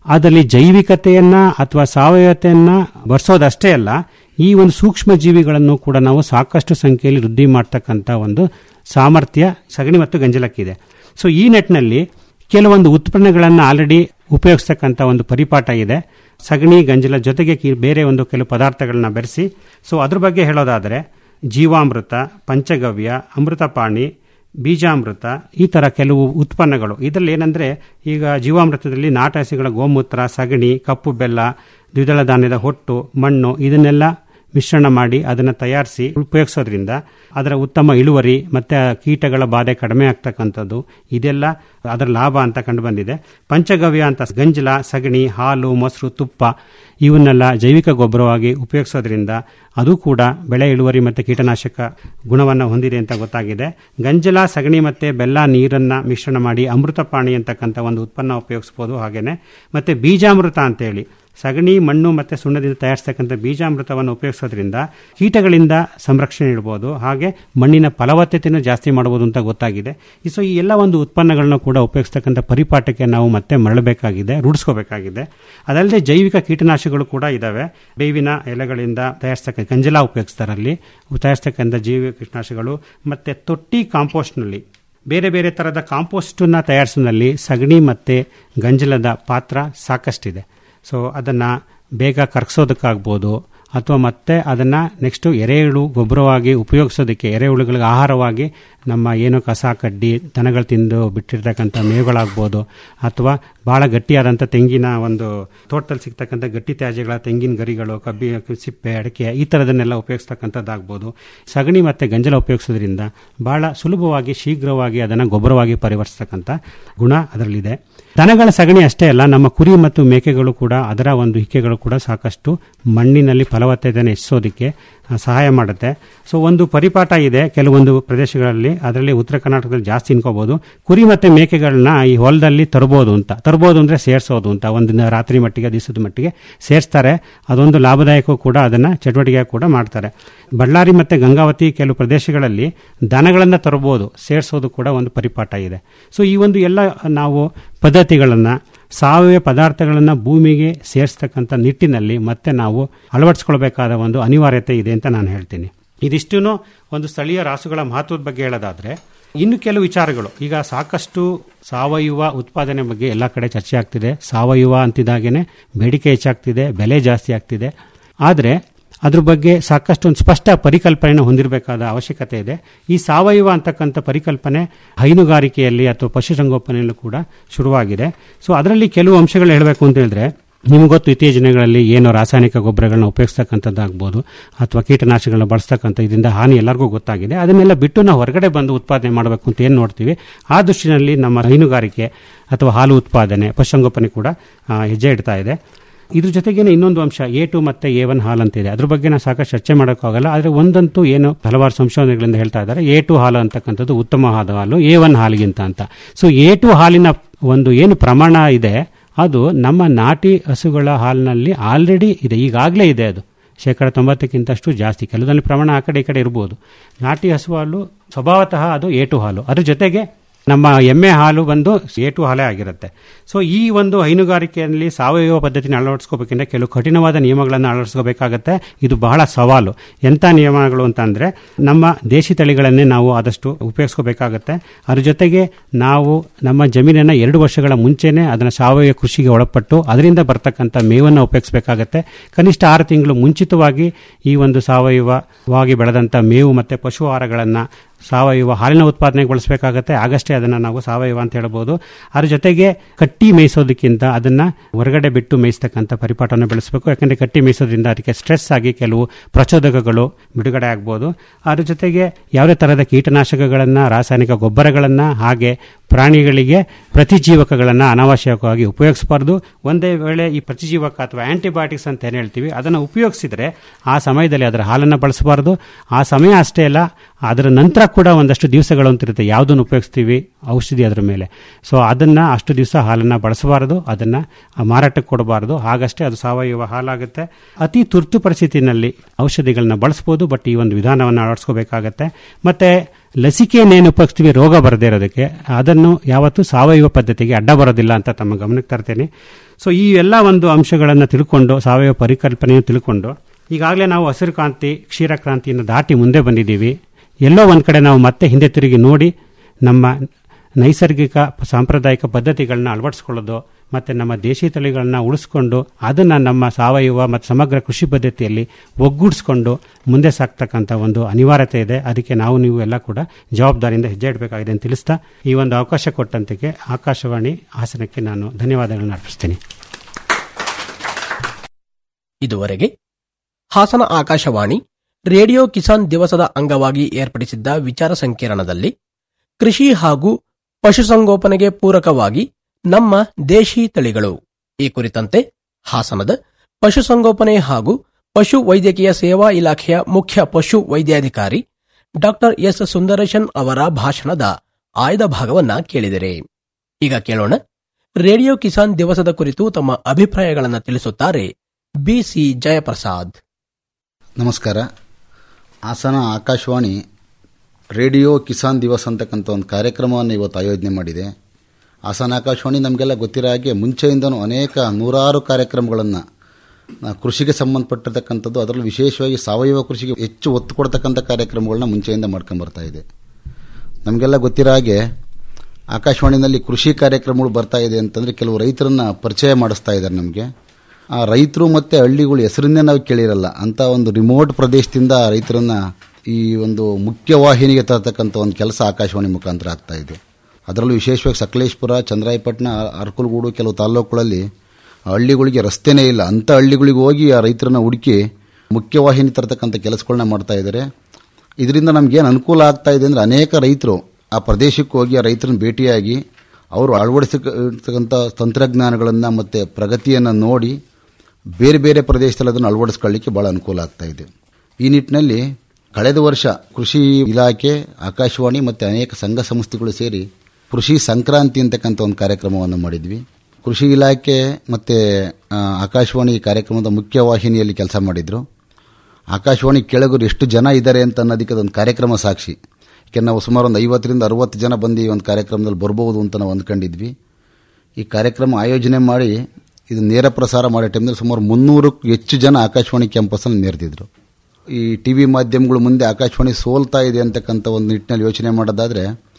ಅದರಲ್ಲಿ ಜೈವಿಕತೆಯನ್ನ ಅಥವಾ ಸಾವಯವತೆಯನ್ನ ಬರ್ಸೋದಷ್ಟೇ ಅಲ್ಲ ಈ ಒಂದು ಸೂಕ್ಷ್ಮ ಜೀವಿಗಳನ್ನು ಕೂಡ ನಾವು ಸಾಕಷ್ಟು ಸಂಖ್ಯೆಯಲ್ಲಿ ವೃದ್ಧಿ ಮಾಡ್ತಕ್ಕಂಥ ಒಂದು ಸಾಮರ್ಥ್ಯ ಸಗಣಿ ಮತ್ತು ಗಂಜಲಕ್ಕಿದೆ ಸೊ ಈ ನಿಟ್ಟಿನಲ್ಲಿ ಕೆಲವೊಂದು ಉತ್ಪನ್ನಗಳನ್ನು ಆಲ್ರೆಡಿ ಉಪಯೋಗಿಸ್ತಕ್ಕಂಥ ಒಂದು ಪರಿಪಾಠ ಇದೆ ಸಗಣಿ ಗಂಜಲ ಜೊತೆಗೆ ಕಿ- ಬೇರೆ ಒಂದು ಕೆಲವು ಪದಾರ್ಥಗಳನ್ನ ಬೆರೆಸಿ ಸೊ ಅದ್ರ ಬಗ್ಗೆ ಹೇಳೋದಾದರೆ ಜೀವಾಮೃತ ಪಂಚಗವ್ಯ ಅಮೃತಪಾಣಿ ಬೀಜಾಮೃತ ಈ ಥರ ಕೆಲವು ಉತ್ಪನ್ನಗಳು ಇದರಲ್ಲಿ ಏನಂದರೆ ಈಗ ಜೀವಾಮೃತದಲ್ಲಿ ನಾಟಹಸಿಗಳ ಗೋಮೂತ್ರ ಸಗಣಿ ಕಪ್ಪು ಬೆಲ್ಲ ದ್ವಿದಳ ಧಾನ್ಯದ ಹೊಟ್ಟು ಮಣ್ಣು ಇದನ್ನೆಲ್ಲ ಮಿಶ್ರಣ ಮಾಡಿ ಅದನ್ನು ತಯಾರಿಸಿ ಉಪಯೋಗಿಸೋದ್ರಿಂದ ಅದರ ಉತ್ತಮ ಇಳುವರಿ ಮತ್ತು ಕೀಟಗಳ ಬಾಧೆ ಕಡಿಮೆ ಆಗ್ತಕ್ಕಂಥದ್ದು ಇದೆಲ್ಲ ಅದರ ಲಾಭ ಅಂತ ಕಂಡು ಬಂದಿದೆ ಪಂಚಗವ್ಯ ಅಂತ ಗಂಜಲ ಸಗಣಿ ಹಾಲು ಮೊಸರು ತುಪ್ಪ ಇವನ್ನೆಲ್ಲ ಜೈವಿಕ ಗೊಬ್ಬರವಾಗಿ ಉಪಯೋಗಿಸೋದ್ರಿಂದ ಅದು ಕೂಡ ಬೆಳೆ ಇಳುವರಿ ಮತ್ತು ಕೀಟನಾಶಕ ಗುಣವನ್ನು ಹೊಂದಿದೆ ಅಂತ ಗೊತ್ತಾಗಿದೆ ಗಂಜಲ ಸಗಣಿ ಮತ್ತು ಬೆಲ್ಲ ನೀರನ್ನು ಮಿಶ್ರಣ ಮಾಡಿ ಅಮೃತಪಾಣಿ ಅಂತಕ್ಕಂಥ ಒಂದು ಉತ್ಪನ್ನ ಉಪಯೋಗಿಸ್ಬೋದು ಹಾಗೇನೆ ಮತ್ತು ಬೀಜಾಮೃತ ಅಂತೇಳಿ ಸಗಣಿ ಮಣ್ಣು ಮತ್ತು ಸುಣ್ಣದಿಂದ ತಯಾರಿಸ್ತಕ್ಕಂಥ ಬೀಜಾಮೃತವನ್ನು ಉಪಯೋಗಿಸೋದ್ರಿಂದ ಕೀಟಗಳಿಂದ ಸಂರಕ್ಷಣೆ ಇಡ್ಬೋದು ಹಾಗೆ ಮಣ್ಣಿನ ಫಲವತ್ತತೆಯನ್ನು ಜಾಸ್ತಿ ಮಾಡ್ಬೋದು ಅಂತ ಗೊತ್ತಾಗಿದೆ ಸೊ ಈ ಎಲ್ಲ ಒಂದು ಉತ್ಪನ್ನಗಳನ್ನು ಕೂಡ ಉಪಯೋಗಿಸ್ತಕ್ಕಂಥ ಪರಿಪಾಠಕ್ಕೆ ನಾವು ಮತ್ತೆ ಮರಳಬೇಕಾಗಿದೆ ರೂಢಿಸ್ಕೋಬೇಕಾಗಿದೆ ಅದಲ್ಲದೆ ಜೈವಿಕ ಕೀಟನಾಶಕಗಳು ಕೂಡ ಇದ್ದಾವೆ ಬೇವಿನ ಎಲೆಗಳಿಂದ ತಯಾರಿಸ್ತಕ್ಕ ಗಂಜಲ ಉಪಯೋಗಿಸ್ತಾರಲ್ಲಿ ತಯಾರಿಸ್ತಕ್ಕಂಥ ಜೈವಿಕ ಕೀಟನಾಶಕಗಳು ಮತ್ತು ತೊಟ್ಟಿ ಕಾಂಪೋಸ್ಟ್ನಲ್ಲಿ ಬೇರೆ ಬೇರೆ ಥರದ ಕಾಂಪೋಸ್ಟನ್ನು ತಯಾರಿಸೋದ್ರಲ್ಲಿ ಸಗಣಿ ಮತ್ತು ಗಂಜಲದ ಪಾತ್ರ ಸಾಕಷ್ಟಿದೆ ಸೊ ಅದನ್ನು ಬೇಗ ಕರಗಿಸೋದಕ್ಕಾಗ್ಬೋದು ಅಥವಾ ಮತ್ತೆ ಅದನ್ನು ನೆಕ್ಸ್ಟು ಎರೆಹುಳು ಗೊಬ್ಬರವಾಗಿ ಉಪಯೋಗಿಸೋದಕ್ಕೆ ಎರೆಹುಳುಗಳಿಗೆ ಆಹಾರವಾಗಿ ನಮ್ಮ ಏನು ಕಸ ಕಡ್ಡಿ ದನಗಳು ತಿಂದು ಬಿಟ್ಟಿರ್ತಕ್ಕಂಥ ಮೇವುಗಳಾಗ್ಬೋದು ಅಥವಾ ಭಾಳ ಗಟ್ಟಿಯಾದಂಥ ತೆಂಗಿನ ಒಂದು ತೋಟದಲ್ಲಿ ಸಿಗ್ತಕ್ಕಂಥ ಗಟ್ಟಿ ತ್ಯಾಜ್ಯಗಳ ತೆಂಗಿನ ಗರಿಗಳು ಕಬ್ಬಿ ಸಿಪ್ಪೆ ಅಡಿಕೆ ಈ ಥರದನ್ನೆಲ್ಲ ಉಪಯೋಗಿಸ್ತಕ್ಕಂಥದ್ದಾಗ್ಬೋದು ಸಗಣಿ ಮತ್ತು ಗಂಜಲ ಉಪಯೋಗಿಸೋದ್ರಿಂದ ಭಾಳ ಸುಲಭವಾಗಿ ಶೀಘ್ರವಾಗಿ ಅದನ್ನು ಗೊಬ್ಬರವಾಗಿ ಪರಿವರ್ತಿಸ್ತಕ್ಕಂಥ ಗುಣ ಅದರಲ್ಲಿದೆ ದನಗಳ ಸಗಣಿ ಅಷ್ಟೇ ಅಲ್ಲ ನಮ್ಮ ಕುರಿ ಮತ್ತು ಮೇಕೆಗಳು ಕೂಡ ಅದರ ಒಂದು ಹಿಕ್ಕೆಗಳು ಕೂಡ ಸಾಕಷ್ಟು ಮಣ್ಣಿನಲ್ಲಿ ಫಲವತ್ತತೆಯನ್ನು ಹೆಚ್ಚಿಸೋದಕ್ಕೆ ಆ, ಸಹಾಯ ಮಾಡುತ್ತೆ ಸೊ ಒಂದು ಪರಿಪಾಠ ಇದೆ ಕೆಲವೊಂದು ಪ್ರದೇಶಗಳಲ್ಲಿ ಅದರಲ್ಲಿ ಉತ್ತರ ಕರ್ನಾಟಕದಲ್ಲಿ ಜಾಸ್ತಿ ಇನ್ಕೋಬಹುದು ಕುರಿ ಮತ್ತು ಮೇಕೆಗಳನ್ನ ಈ ಹೊಲದಲ್ಲಿ ತರಬಹುದು ಅಂತ ತರಬಹುದು ಅಂದರೆ ಸೇರಿಸೋದು ಅಂತ ಒಂದು ರಾತ್ರಿ ಮಟ್ಟಿಗೆ ದಿವಸದ ಮಟ್ಟಿಗೆ ಸೇರಿಸ್ತಾರೆ ಅದೊಂದು ಲಾಭದಾಯಕ ಕೂಡ ಅದನ್ನು ಚಟುವಟಿಕೆ ಕೂಡ ಮಾಡ್ತಾರೆ ಬಳ್ಳಾರಿ ಮತ್ತು ಗಂಗಾವತಿ ಕೆಲವು ಪ್ರದೇಶಗಳಲ್ಲಿ ದನಗಳನ್ನು ತರಬಹುದು ಸೇರಿಸೋದು ಕೂಡ ಒಂದು ಪರಿಪಾಠ ಇದೆ ಸೊ ಈ ಒಂದು ಎಲ್ಲ ನಾವು ಪದ್ಧತಿಗಳನ್ನು ಸಾವಯವ ಪದಾರ್ಥಗಳನ್ನು ಭೂಮಿಗೆ ಸೇರಿಸ್ತಕ್ಕಂಥ ನಿಟ್ಟಿನಲ್ಲಿ ಮತ್ತೆ ನಾವು ಅಳವಡಿಸ್ಕೊಳ್ಬೇಕಾದ ಒಂದು ಅನಿವಾರ್ಯತೆ ಇದೆ ಅಂತ ನಾನು ಹೇಳ್ತೀನಿ ಇದಿಷ್ಟೂ ಒಂದು ಸ್ಥಳೀಯ ರಾಸುಗಳ ಮಹತ್ವದ ಬಗ್ಗೆ ಹೇಳೋದಾದ್ರೆ ಇನ್ನು ಕೆಲವು ವಿಚಾರಗಳು ಈಗ ಸಾಕಷ್ಟು ಸಾವಯವ ಉತ್ಪಾದನೆ ಬಗ್ಗೆ ಎಲ್ಲ ಕಡೆ ಚರ್ಚೆ ಆಗ್ತಿದೆ ಸಾವಯವ ಅಂತಿದ್ದಾಗೇನೆ ಬೇಡಿಕೆ ಹೆಚ್ಚಾಗ್ತಿದೆ ಬೆಲೆ ಜಾಸ್ತಿ ಆಗ್ತಿದೆ ಆದರೆ ಅದ್ರ ಬಗ್ಗೆ ಸಾಕಷ್ಟು ಒಂದು ಸ್ಪಷ್ಟ ಪರಿಕಲ್ಪನೆಯನ್ನು ಹೊಂದಿರಬೇಕಾದ ಅವಶ್ಯಕತೆ ಇದೆ ಈ ಸಾವಯವ ಅಂತಕ್ಕಂಥ ಪರಿಕಲ್ಪನೆ ಹೈನುಗಾರಿಕೆಯಲ್ಲಿ ಅಥವಾ ಪಶುಸಂಗೋಪನೆಯಲ್ಲೂ ಕೂಡ ಶುರುವಾಗಿದೆ ಸೊ ಅದರಲ್ಲಿ ಕೆಲವು ಅಂಶಗಳು ಹೇಳಬೇಕು ಅಂತ ಹೇಳಿದ್ರೆ ನಿಮ್ಗೆ ಗೊತ್ತು ಇತ್ತೀಚಿನ ದಿನಗಳಲ್ಲಿ ಏನು ರಾಸಾಯನಿಕ ಗೊಬ್ಬರಗಳನ್ನ ಉಪಯೋಗಿಸ್ತಕ್ಕಂಥದ್ದಾಗ್ಬೋದು ಅಥವಾ ಕೀಟನಾಶಕಗಳನ್ನ ಬಳಸ್ತಕ್ಕಂಥ ಇದರಿಂದ ಹಾನಿ ಎಲ್ಲರಿಗೂ ಗೊತ್ತಾಗಿದೆ ಅದನ್ನೆಲ್ಲ ಬಿಟ್ಟು ನಾವು ಹೊರಗಡೆ ಬಂದು ಉತ್ಪಾದನೆ ಮಾಡಬೇಕು ಅಂತ ಏನು ನೋಡ್ತೀವಿ ಆ ದೃಷ್ಟಿನಲ್ಲಿ ನಮ್ಮ ಹೈನುಗಾರಿಕೆ ಅಥವಾ ಹಾಲು ಉತ್ಪಾದನೆ ಪಶುಸಂಗೋಪನೆ ಕೂಡ ಆ, ಹೆಜ್ಜೆ ಇಡ್ತಾ ಇದೆ ಇದ್ರ ಜೊತೆಗೇನೆ ಇನ್ನೊಂದು ಅಂಶ ಎ ಟು ಮತ್ತೆ ಎ ಒನ್ ಹಾಲ್ ಅಂತ ಇದೆ ಅದ್ರ ಬಗ್ಗೆ ನಾವು ಸಾಕಷ್ಟು ಚರ್ಚೆ ಮಾಡೋಕ್ಕಾಗಲ್ಲ ಆದರೆ ಒಂದಂತೂ ಏನು ಹಲವಾರು ಸಂಶೋಧನೆಗಳಿಂದ ಹೇಳ್ತಾ ಇದ್ದಾರೆ ಎ ಟು ಹಾಲು ಅಂತಕ್ಕಂಥದ್ದು ಉತ್ತಮವಾದ ಹಾಲು ಎ ಒನ್ ಹಾಲಿಗಿಂತ ಅಂತ ಸೊ ಎ ಟು ಹಾಲಿನ ಒಂದು ಏನು ಪ್ರಮಾಣ ಇದೆ ಅದು ನಮ್ಮ ನಾಟಿ ಹಸುಗಳ ಹಾಲಿನಲ್ಲಿ ಆಲ್ರೆಡಿ ಇದೆ ಈಗಾಗಲೇ ಇದೆ ಅದು ಶೇಕಡ ತೊಂಬತ್ತಕ್ಕಿಂತಷ್ಟು ಜಾಸ್ತಿ ಕೆಲವೊಂದು ಪ್ರಮಾಣ ಆ ಕಡೆ ಈ ಕಡೆ ಇರ್ಬೋದು ನಾಟಿ ಹಸು ಹಾಲು ಸ್ವಭಾವತಃ ಅದು ಎ ಟು ಹಾಲು ಅದ್ರ ಜೊತೆಗೆ ನಮ್ಮ ಎಮ್ಮೆ ಹಾಲು ಬಂದು ಎ ಟು ಹಾಲೇ ಆಗಿರುತ್ತೆ ಸೊ ಈ ಒಂದು ಹೈನುಗಾರಿಕೆಯಲ್ಲಿ ಸಾವಯವ ಪದ್ಧತಿನ ಅಳವಡಿಸ್ಕೋಬೇಕಂದ್ರೆ ಕೆಲವು ಕಠಿಣವಾದ ನಿಯಮಗಳನ್ನು ಅಳವಡಿಸ್ಕೋಬೇಕಾಗತ್ತೆ ಇದು ಬಹಳ ಸವಾಲು ಎಂಥ ನಿಯಮಗಳು ಅಂತ ಅಂದರೆ ನಮ್ಮ ದೇಶಿ ತಳಿಗಳನ್ನೇ ನಾವು ಆದಷ್ಟು ಉಪಯೋಗಿಸ್ಕೋಬೇಕಾಗತ್ತೆ ಅದ್ರ ಜೊತೆಗೆ ನಾವು ನಮ್ಮ ಜಮೀನನ್ನು ಎರಡು ವರ್ಷಗಳ ಮುಂಚೆನೇ ಅದನ್ನು ಸಾವಯವ ಕೃಷಿಗೆ ಒಳಪಟ್ಟು ಅದರಿಂದ ಬರ್ತಕ್ಕಂಥ ಮೇವನ್ನು ಉಪಯೋಗಿಸಬೇಕಾಗತ್ತೆ ಕನಿಷ್ಠ ಆರು ತಿಂಗಳು ಮುಂಚಿತವಾಗಿ ಈ ಒಂದು ಸಾವಯವವಾಗಿ ಬೆಳೆದಂಥ ಮೇವು ಮತ್ತು ಪಶು ಆಹಾರಗಳನ್ನು ಸಾವಯವ ಹಾಲಿನ ಉತ್ಪಾದನೆಗೆ ಬಳಸಬೇಕಾಗತ್ತೆ ಆಗಷ್ಟೇ ಅದನ್ನು ನಾವು ಸಾವಯವ ಅಂತ ಹೇಳ್ಬೋದು ಅದ್ರ ಜೊತೆಗೆ ಕಟ್ಟಿ ಮೇಯಿಸೋದಕ್ಕಿಂತ ಅದನ್ನು ಹೊರಗಡೆ ಬಿಟ್ಟು ಮೇಯಿಸ್ತಕ್ಕಂಥ ಪರಿಪಾಠವನ್ನು ಬೆಳೆಸಬೇಕು ಯಾಕಂದರೆ ಕಟ್ಟಿ ಮೇಯಿಸೋದ್ರಿಂದ ಅದಕ್ಕೆ ಸ್ಟ್ರೆಸ್ ಆಗಿ ಕೆಲವು ಪ್ರಚೋದಕಗಳು ಬಿಡುಗಡೆ ಆಗ್ಬೋದು ಅದ್ರ ಜೊತೆಗೆ ಯಾವುದೇ ಥರದ ಕೀಟನಾಶಕಗಳನ್ನು ರಾಸಾಯನಿಕ ಗೊಬ್ಬರಗಳನ್ನು ಹಾಗೆ ಪ್ರಾಣಿಗಳಿಗೆ ಪ್ರತಿಜೀವಕಗಳನ್ನು ಅನಾವಶ್ಯಕವಾಗಿ ಉಪಯೋಗಿಸಬಾರ್ದು ಒಂದೇ ವೇಳೆ ಈ ಪ್ರತಿಜೀವಕ ಅಥವಾ ಆಂಟಿಬಯೋಟಿಕ್ಸ್ ಅಂತ ಏನು ಹೇಳ್ತೀವಿ ಅದನ್ನು ಉಪಯೋಗಿಸಿದ್ರೆ ಆ ಸಮಯದಲ್ಲಿ ಅದರ ಹಾಲನ್ನು ಬಳಸಬಾರ್ದು ಆ ಸಮಯ ಅಷ್ಟೇ ಅಲ್ಲ ಅದರ ನಂತರ ಕೂಡ ಒಂದಷ್ಟು ದಿವಸಗಳು ಅಂತಿರುತ್ತೆ ಯಾವುದನ್ನು ಉಪಯೋಗಿಸ್ತೀವಿ ಔಷಧಿ ಅದರ ಮೇಲೆ ಸೊ ಅದನ್ನು ಅಷ್ಟು ದಿವಸ ಹಾಲನ್ನು ಬಳಸಬಾರದು ಅದನ್ನು ಮಾರಾಟಕ್ಕೆ ಕೊಡಬಾರದು ಹಾಗಷ್ಟೇ ಅದು ಸಾವಯವ ಹಾಲಾಗುತ್ತೆ ಅತಿ ತುರ್ತು ಪರಿಸ್ಥಿತಿನಲ್ಲಿ ಔಷಧಿಗಳನ್ನ ಬಳಸ್ಬೋದು ಬಟ್ ಈ ಒಂದು ವಿಧಾನವನ್ನು ಅಳವಡಿಸ್ಕೋಬೇಕಾಗತ್ತೆ ಮತ್ತೆ ಲಸಿಕೆಯನ್ನೇನು ಉಪಯೋಗಿಸ್ತೀವಿ ರೋಗ ಬರದೇ ಇರೋದಕ್ಕೆ ಅದನ್ನು ಯಾವತ್ತೂ ಸಾವಯವ ಪದ್ಧತಿಗೆ ಅಡ್ಡ ಬರೋದಿಲ್ಲ ಅಂತ ತಮ್ಮ ಗಮನಕ್ಕೆ ತರ್ತೇನೆ ಸೊ ಈ ಎಲ್ಲ ಒಂದು ಅಂಶಗಳನ್ನು ತಿಳ್ಕೊಂಡು ಸಾವಯವ ಪರಿಕಲ್ಪನೆಯನ್ನು ತಿಳ್ಕೊಂಡು ಈಗಾಗಲೇ ನಾವು ಹಸಿರು ಕ್ರಾಂತಿ ಕ್ಷೀರ ಕ್ರಾಂತಿಯನ್ನು ದಾಟಿ ಮುಂದೆ ಬಂದಿದ್ದೀವಿ ಎಲ್ಲೋ ಒಂದು ಕಡೆ ನಾವು ಮತ್ತೆ ಹಿಂದೆ ತಿರುಗಿ ನೋಡಿ ನಮ್ಮ ನೈಸರ್ಗಿಕ ಸಾಂಪ್ರದಾಯಿಕ ಪದ್ಧತಿಗಳನ್ನ ಅಳವಡಿಸ್ಕೊಳ್ಳೋದು ಮತ್ತು ನಮ್ಮ ದೇಶಿ ತಳಿಗಳನ್ನ ಉಳಿಸ್ಕೊಂಡು ಅದನ್ನು ನಮ್ಮ ಸಾವಯವ ಮತ್ತು ಸಮಗ್ರ ಕೃಷಿ ಪದ್ಧತಿಯಲ್ಲಿ ಒಗ್ಗೂಡಿಸ್ಕೊಂಡು ಮುಂದೆ ಸಾಕ್ತಕ್ಕಂಥ ಒಂದು ಅನಿವಾರ್ಯತೆ ಇದೆ ಅದಕ್ಕೆ ನಾವು ನೀವು ಎಲ್ಲ ಕೂಡ ಜವಾಬ್ದಾರಿಯಿಂದ ಹೆಜ್ಜೆ ಇಡಬೇಕಾಗಿದೆ ಅಂತ ತಿಳಿಸ್ತಾ ಈ ಒಂದು ಅವಕಾಶ ಕೊಟ್ಟಂತಕ್ಕೆ ಆಕಾಶವಾಣಿ ಹಾಸನಕ್ಕೆ ನಾನು ಧನ್ಯವಾದಗಳನ್ನು ಅರ್ಪಿಸ್ತೀನಿ ಇದುವರೆಗೆ ಹಾಸನ ಆಕಾಶವಾಣಿ ರೇಡಿಯೋ ಕಿಸಾನ್ ದಿವಸದ ಅಂಗವಾಗಿ ಏರ್ಪಡಿಸಿದ್ದ ವಿಚಾರ ಸಂಕಿರಣದಲ್ಲಿ ಕೃಷಿ ಹಾಗೂ ಪಶುಸಂಗೋಪನೆಗೆ ಪೂರಕವಾಗಿ ನಮ್ಮ ದೇಶಿ ತಳಿಗಳು ಈ ಕುರಿತಂತೆ ಹಾಸನದ ಪಶುಸಂಗೋಪನೆ ಹಾಗೂ ಪಶು ವೈದ್ಯಕೀಯ ಸೇವಾ ಇಲಾಖೆಯ ಮುಖ್ಯ ಪಶು ವೈದ್ಯಾಧಿಕಾರಿ ಡಾಕ್ಟರ್ ಎಸ್ ಸುಂದರೇಶನ್ ಅವರ ಭಾಷಣದ ಆಯ್ದ ಭಾಗವನ್ನ ಕೇಳಿದರೆ ಈಗ ಕೇಳೋಣ ರೇಡಿಯೋ ಕಿಸಾನ್ ದಿವಸದ ಕುರಿತು ತಮ್ಮ ಅಭಿಪ್ರಾಯಗಳನ್ನು ತಿಳಿಸುತ್ತಾರೆ ಬಿಸಿ ಜಯಪ್ರಸಾದ್ ನಮಸ್ಕಾರ ಹಾಸನ ಆಕಾಶವಾಣಿ ರೇಡಿಯೋ ಕಿಸಾನ್ ದಿವಸ್ ಅಂತಕ್ಕಂಥ ಒಂದು ಕಾರ್ಯಕ್ರಮವನ್ನು ಇವತ್ತು ಆಯೋಜನೆ ಮಾಡಿದೆ ಹಾಸನ ಆಕಾಶವಾಣಿ ನಮಗೆಲ್ಲ ಗೊತ್ತಿರೋ ಹಾಗೆ ಮುಂಚೆಯಿಂದನೂ ಅನೇಕ ನೂರಾರು ಕಾರ್ಯಕ್ರಮಗಳನ್ನು ಕೃಷಿಗೆ ಸಂಬಂಧಪಟ್ಟಿರ್ತಕ್ಕಂಥದ್ದು ಅದರಲ್ಲೂ ವಿಶೇಷವಾಗಿ ಸಾವಯವ ಕೃಷಿಗೆ ಹೆಚ್ಚು ಒತ್ತು ಕೊಡ್ತಕ್ಕಂಥ ಕಾರ್ಯಕ್ರಮಗಳನ್ನ ಮುಂಚೆಯಿಂದ ಮಾಡ್ಕೊಂಬರ್ತಾ ಇದೆ ನಮಗೆಲ್ಲ ಗೊತ್ತಿರೋ ಹಾಗೆ ಆಕಾಶವಾಣಿನಲ್ಲಿ ಕೃಷಿ ಕಾರ್ಯಕ್ರಮಗಳು ಬರ್ತಾ ಇದೆ ಅಂತಂದರೆ ಕೆಲವು ರೈತರನ್ನ ಪರಿಚಯ ಮಾಡಿಸ್ತಾ ಇದ್ದಾರೆ ನಮಗೆ ಆ ರೈತರು ಮತ್ತು ಹಳ್ಳಿಗಳು ಹೆಸರನ್ನೇ ನಾವು ಕೇಳಿರಲ್ಲ ಅಂತ ಒಂದು ರಿಮೋಟ್ ಪ್ರದೇಶದಿಂದ ರೈತರನ್ನ ಈ ಒಂದು ಮುಖ್ಯವಾಹಿನಿಗೆ ತರತಕ್ಕಂಥ ಒಂದು ಕೆಲಸ ಆಕಾಶವಾಣಿ ಮುಖಾಂತರ ಆಗ್ತಾ ಇದೆ ಅದರಲ್ಲೂ ವಿಶೇಷವಾಗಿ ಸಕಲೇಶ್ಪುರ ಚಂದ್ರಾಯಪಟ್ಟಣ ಅರ್ಕಲ್ಗೂಡು ಕೆಲವು ತಾಲ್ಲೂಕುಗಳಲ್ಲಿ ಹಳ್ಳಿಗಳಿಗೆ ರಸ್ತೆನೇ ಇಲ್ಲ ಅಂಥ ಹಳ್ಳಿಗಳಿಗೆ ಹೋಗಿ ಆ ರೈತರನ್ನ ಹುಡುಕಿ ಮುಖ್ಯವಾಹಿನಿ ತರತಕ್ಕಂಥ ಕೆಲಸಗಳನ್ನ ಮಾಡ್ತಾ ಇದ್ದಾರೆ ಇದರಿಂದ ನಮಗೇನು ಅನುಕೂಲ ಆಗ್ತಾ ಇದೆ ಅಂದರೆ ಅನೇಕ ರೈತರು ಆ ಪ್ರದೇಶಕ್ಕೆ ಹೋಗಿ ಆ ರೈತರನ್ನ ಭೇಟಿಯಾಗಿ ಅವರು ಅಳವಡಿಸತಕ್ಕಂಥ ತಂತ್ರಜ್ಞಾನಗಳನ್ನು ಮತ್ತು ಪ್ರಗತಿಯನ್ನು ನೋಡಿ ಬೇರೆ ಬೇರೆ ಪ್ರದೇಶದಲ್ಲಿ ಅದನ್ನು ಅಳವಡಿಸ್ಕೊಳ್ಳಿಕ್ಕೆ ಭಾಳ ಅನುಕೂಲ ಆಗ್ತಾ ಇದೆ ಈ ನಿಟ್ಟಿನಲ್ಲಿ ಕಳೆದ ವರ್ಷ ಕೃಷಿ ಇಲಾಖೆ ಆಕಾಶವಾಣಿ ಮತ್ತು ಅನೇಕ ಸಂಘ ಸಂಸ್ಥೆಗಳು ಸೇರಿ ಕೃಷಿ ಸಂಕ್ರಾಂತಿ ಅಂತಕ್ಕಂಥ ಒಂದು ಕಾರ್ಯಕ್ರಮವನ್ನು ಮಾಡಿದ್ವಿ ಕೃಷಿ ಇಲಾಖೆ ಮತ್ತು ಆಕಾಶವಾಣಿ ಈ ಕಾರ್ಯಕ್ರಮದ ಮುಖ್ಯ ವಾಹಿನಿಯಲ್ಲಿ ಕೆಲಸ ಮಾಡಿದರು ಆಕಾಶವಾಣಿ ಕೆಳಗರು ಎಷ್ಟು ಜನ ಇದ್ದಾರೆ ಅಂತ ಅನ್ನೋದಕ್ಕೆ ಅದೊಂದು ಕಾರ್ಯಕ್ರಮ ಸಾಕ್ಷಿ ಯಾಕೆಂದ್ರೆ ನಾವು ಸುಮಾರು ಒಂದು ಐವತ್ತರಿಂದ ಅರವತ್ತು ಜನ ಬಂದು ಈ ಒಂದು ಕಾರ್ಯಕ್ರಮದಲ್ಲಿ ಬರ್ಬೋದು ಅಂತ ನಾವು ಅಂದ್ಕೊಂಡಿದ್ವಿ ಈ ಕಾರ್ಯಕ್ರಮ ಆಯೋಜನೆ ಮಾಡಿ ಇದು ನೇರ ಪ್ರಸಾರ ಮಾಡೋ ಟೈಮ್ನಲ್ಲಿ ಸುಮಾರು ಮುನ್ನೂರಕ್ಕೂ ಹೆಚ್ಚು ಜನ ಆಕಾಶವಾಣಿ ಕ್ಯಾಂಪಸ್ಸಲ್ಲಿ ನೆರೆದಿದ್ರು ಈ ಟಿ ವಿ ಮಾಧ್ಯಮಗಳು ಮುಂದೆ ಆಕಾಶವಾಣಿ ಸೋಲ್ತಾ ಇದೆ ಅಂತಕ್ಕಂಥ ಒಂದು ನಿಟ್ಟಿನಲ್ಲಿ ಯೋಚನೆ ಮಾಡೋದಾದರೆ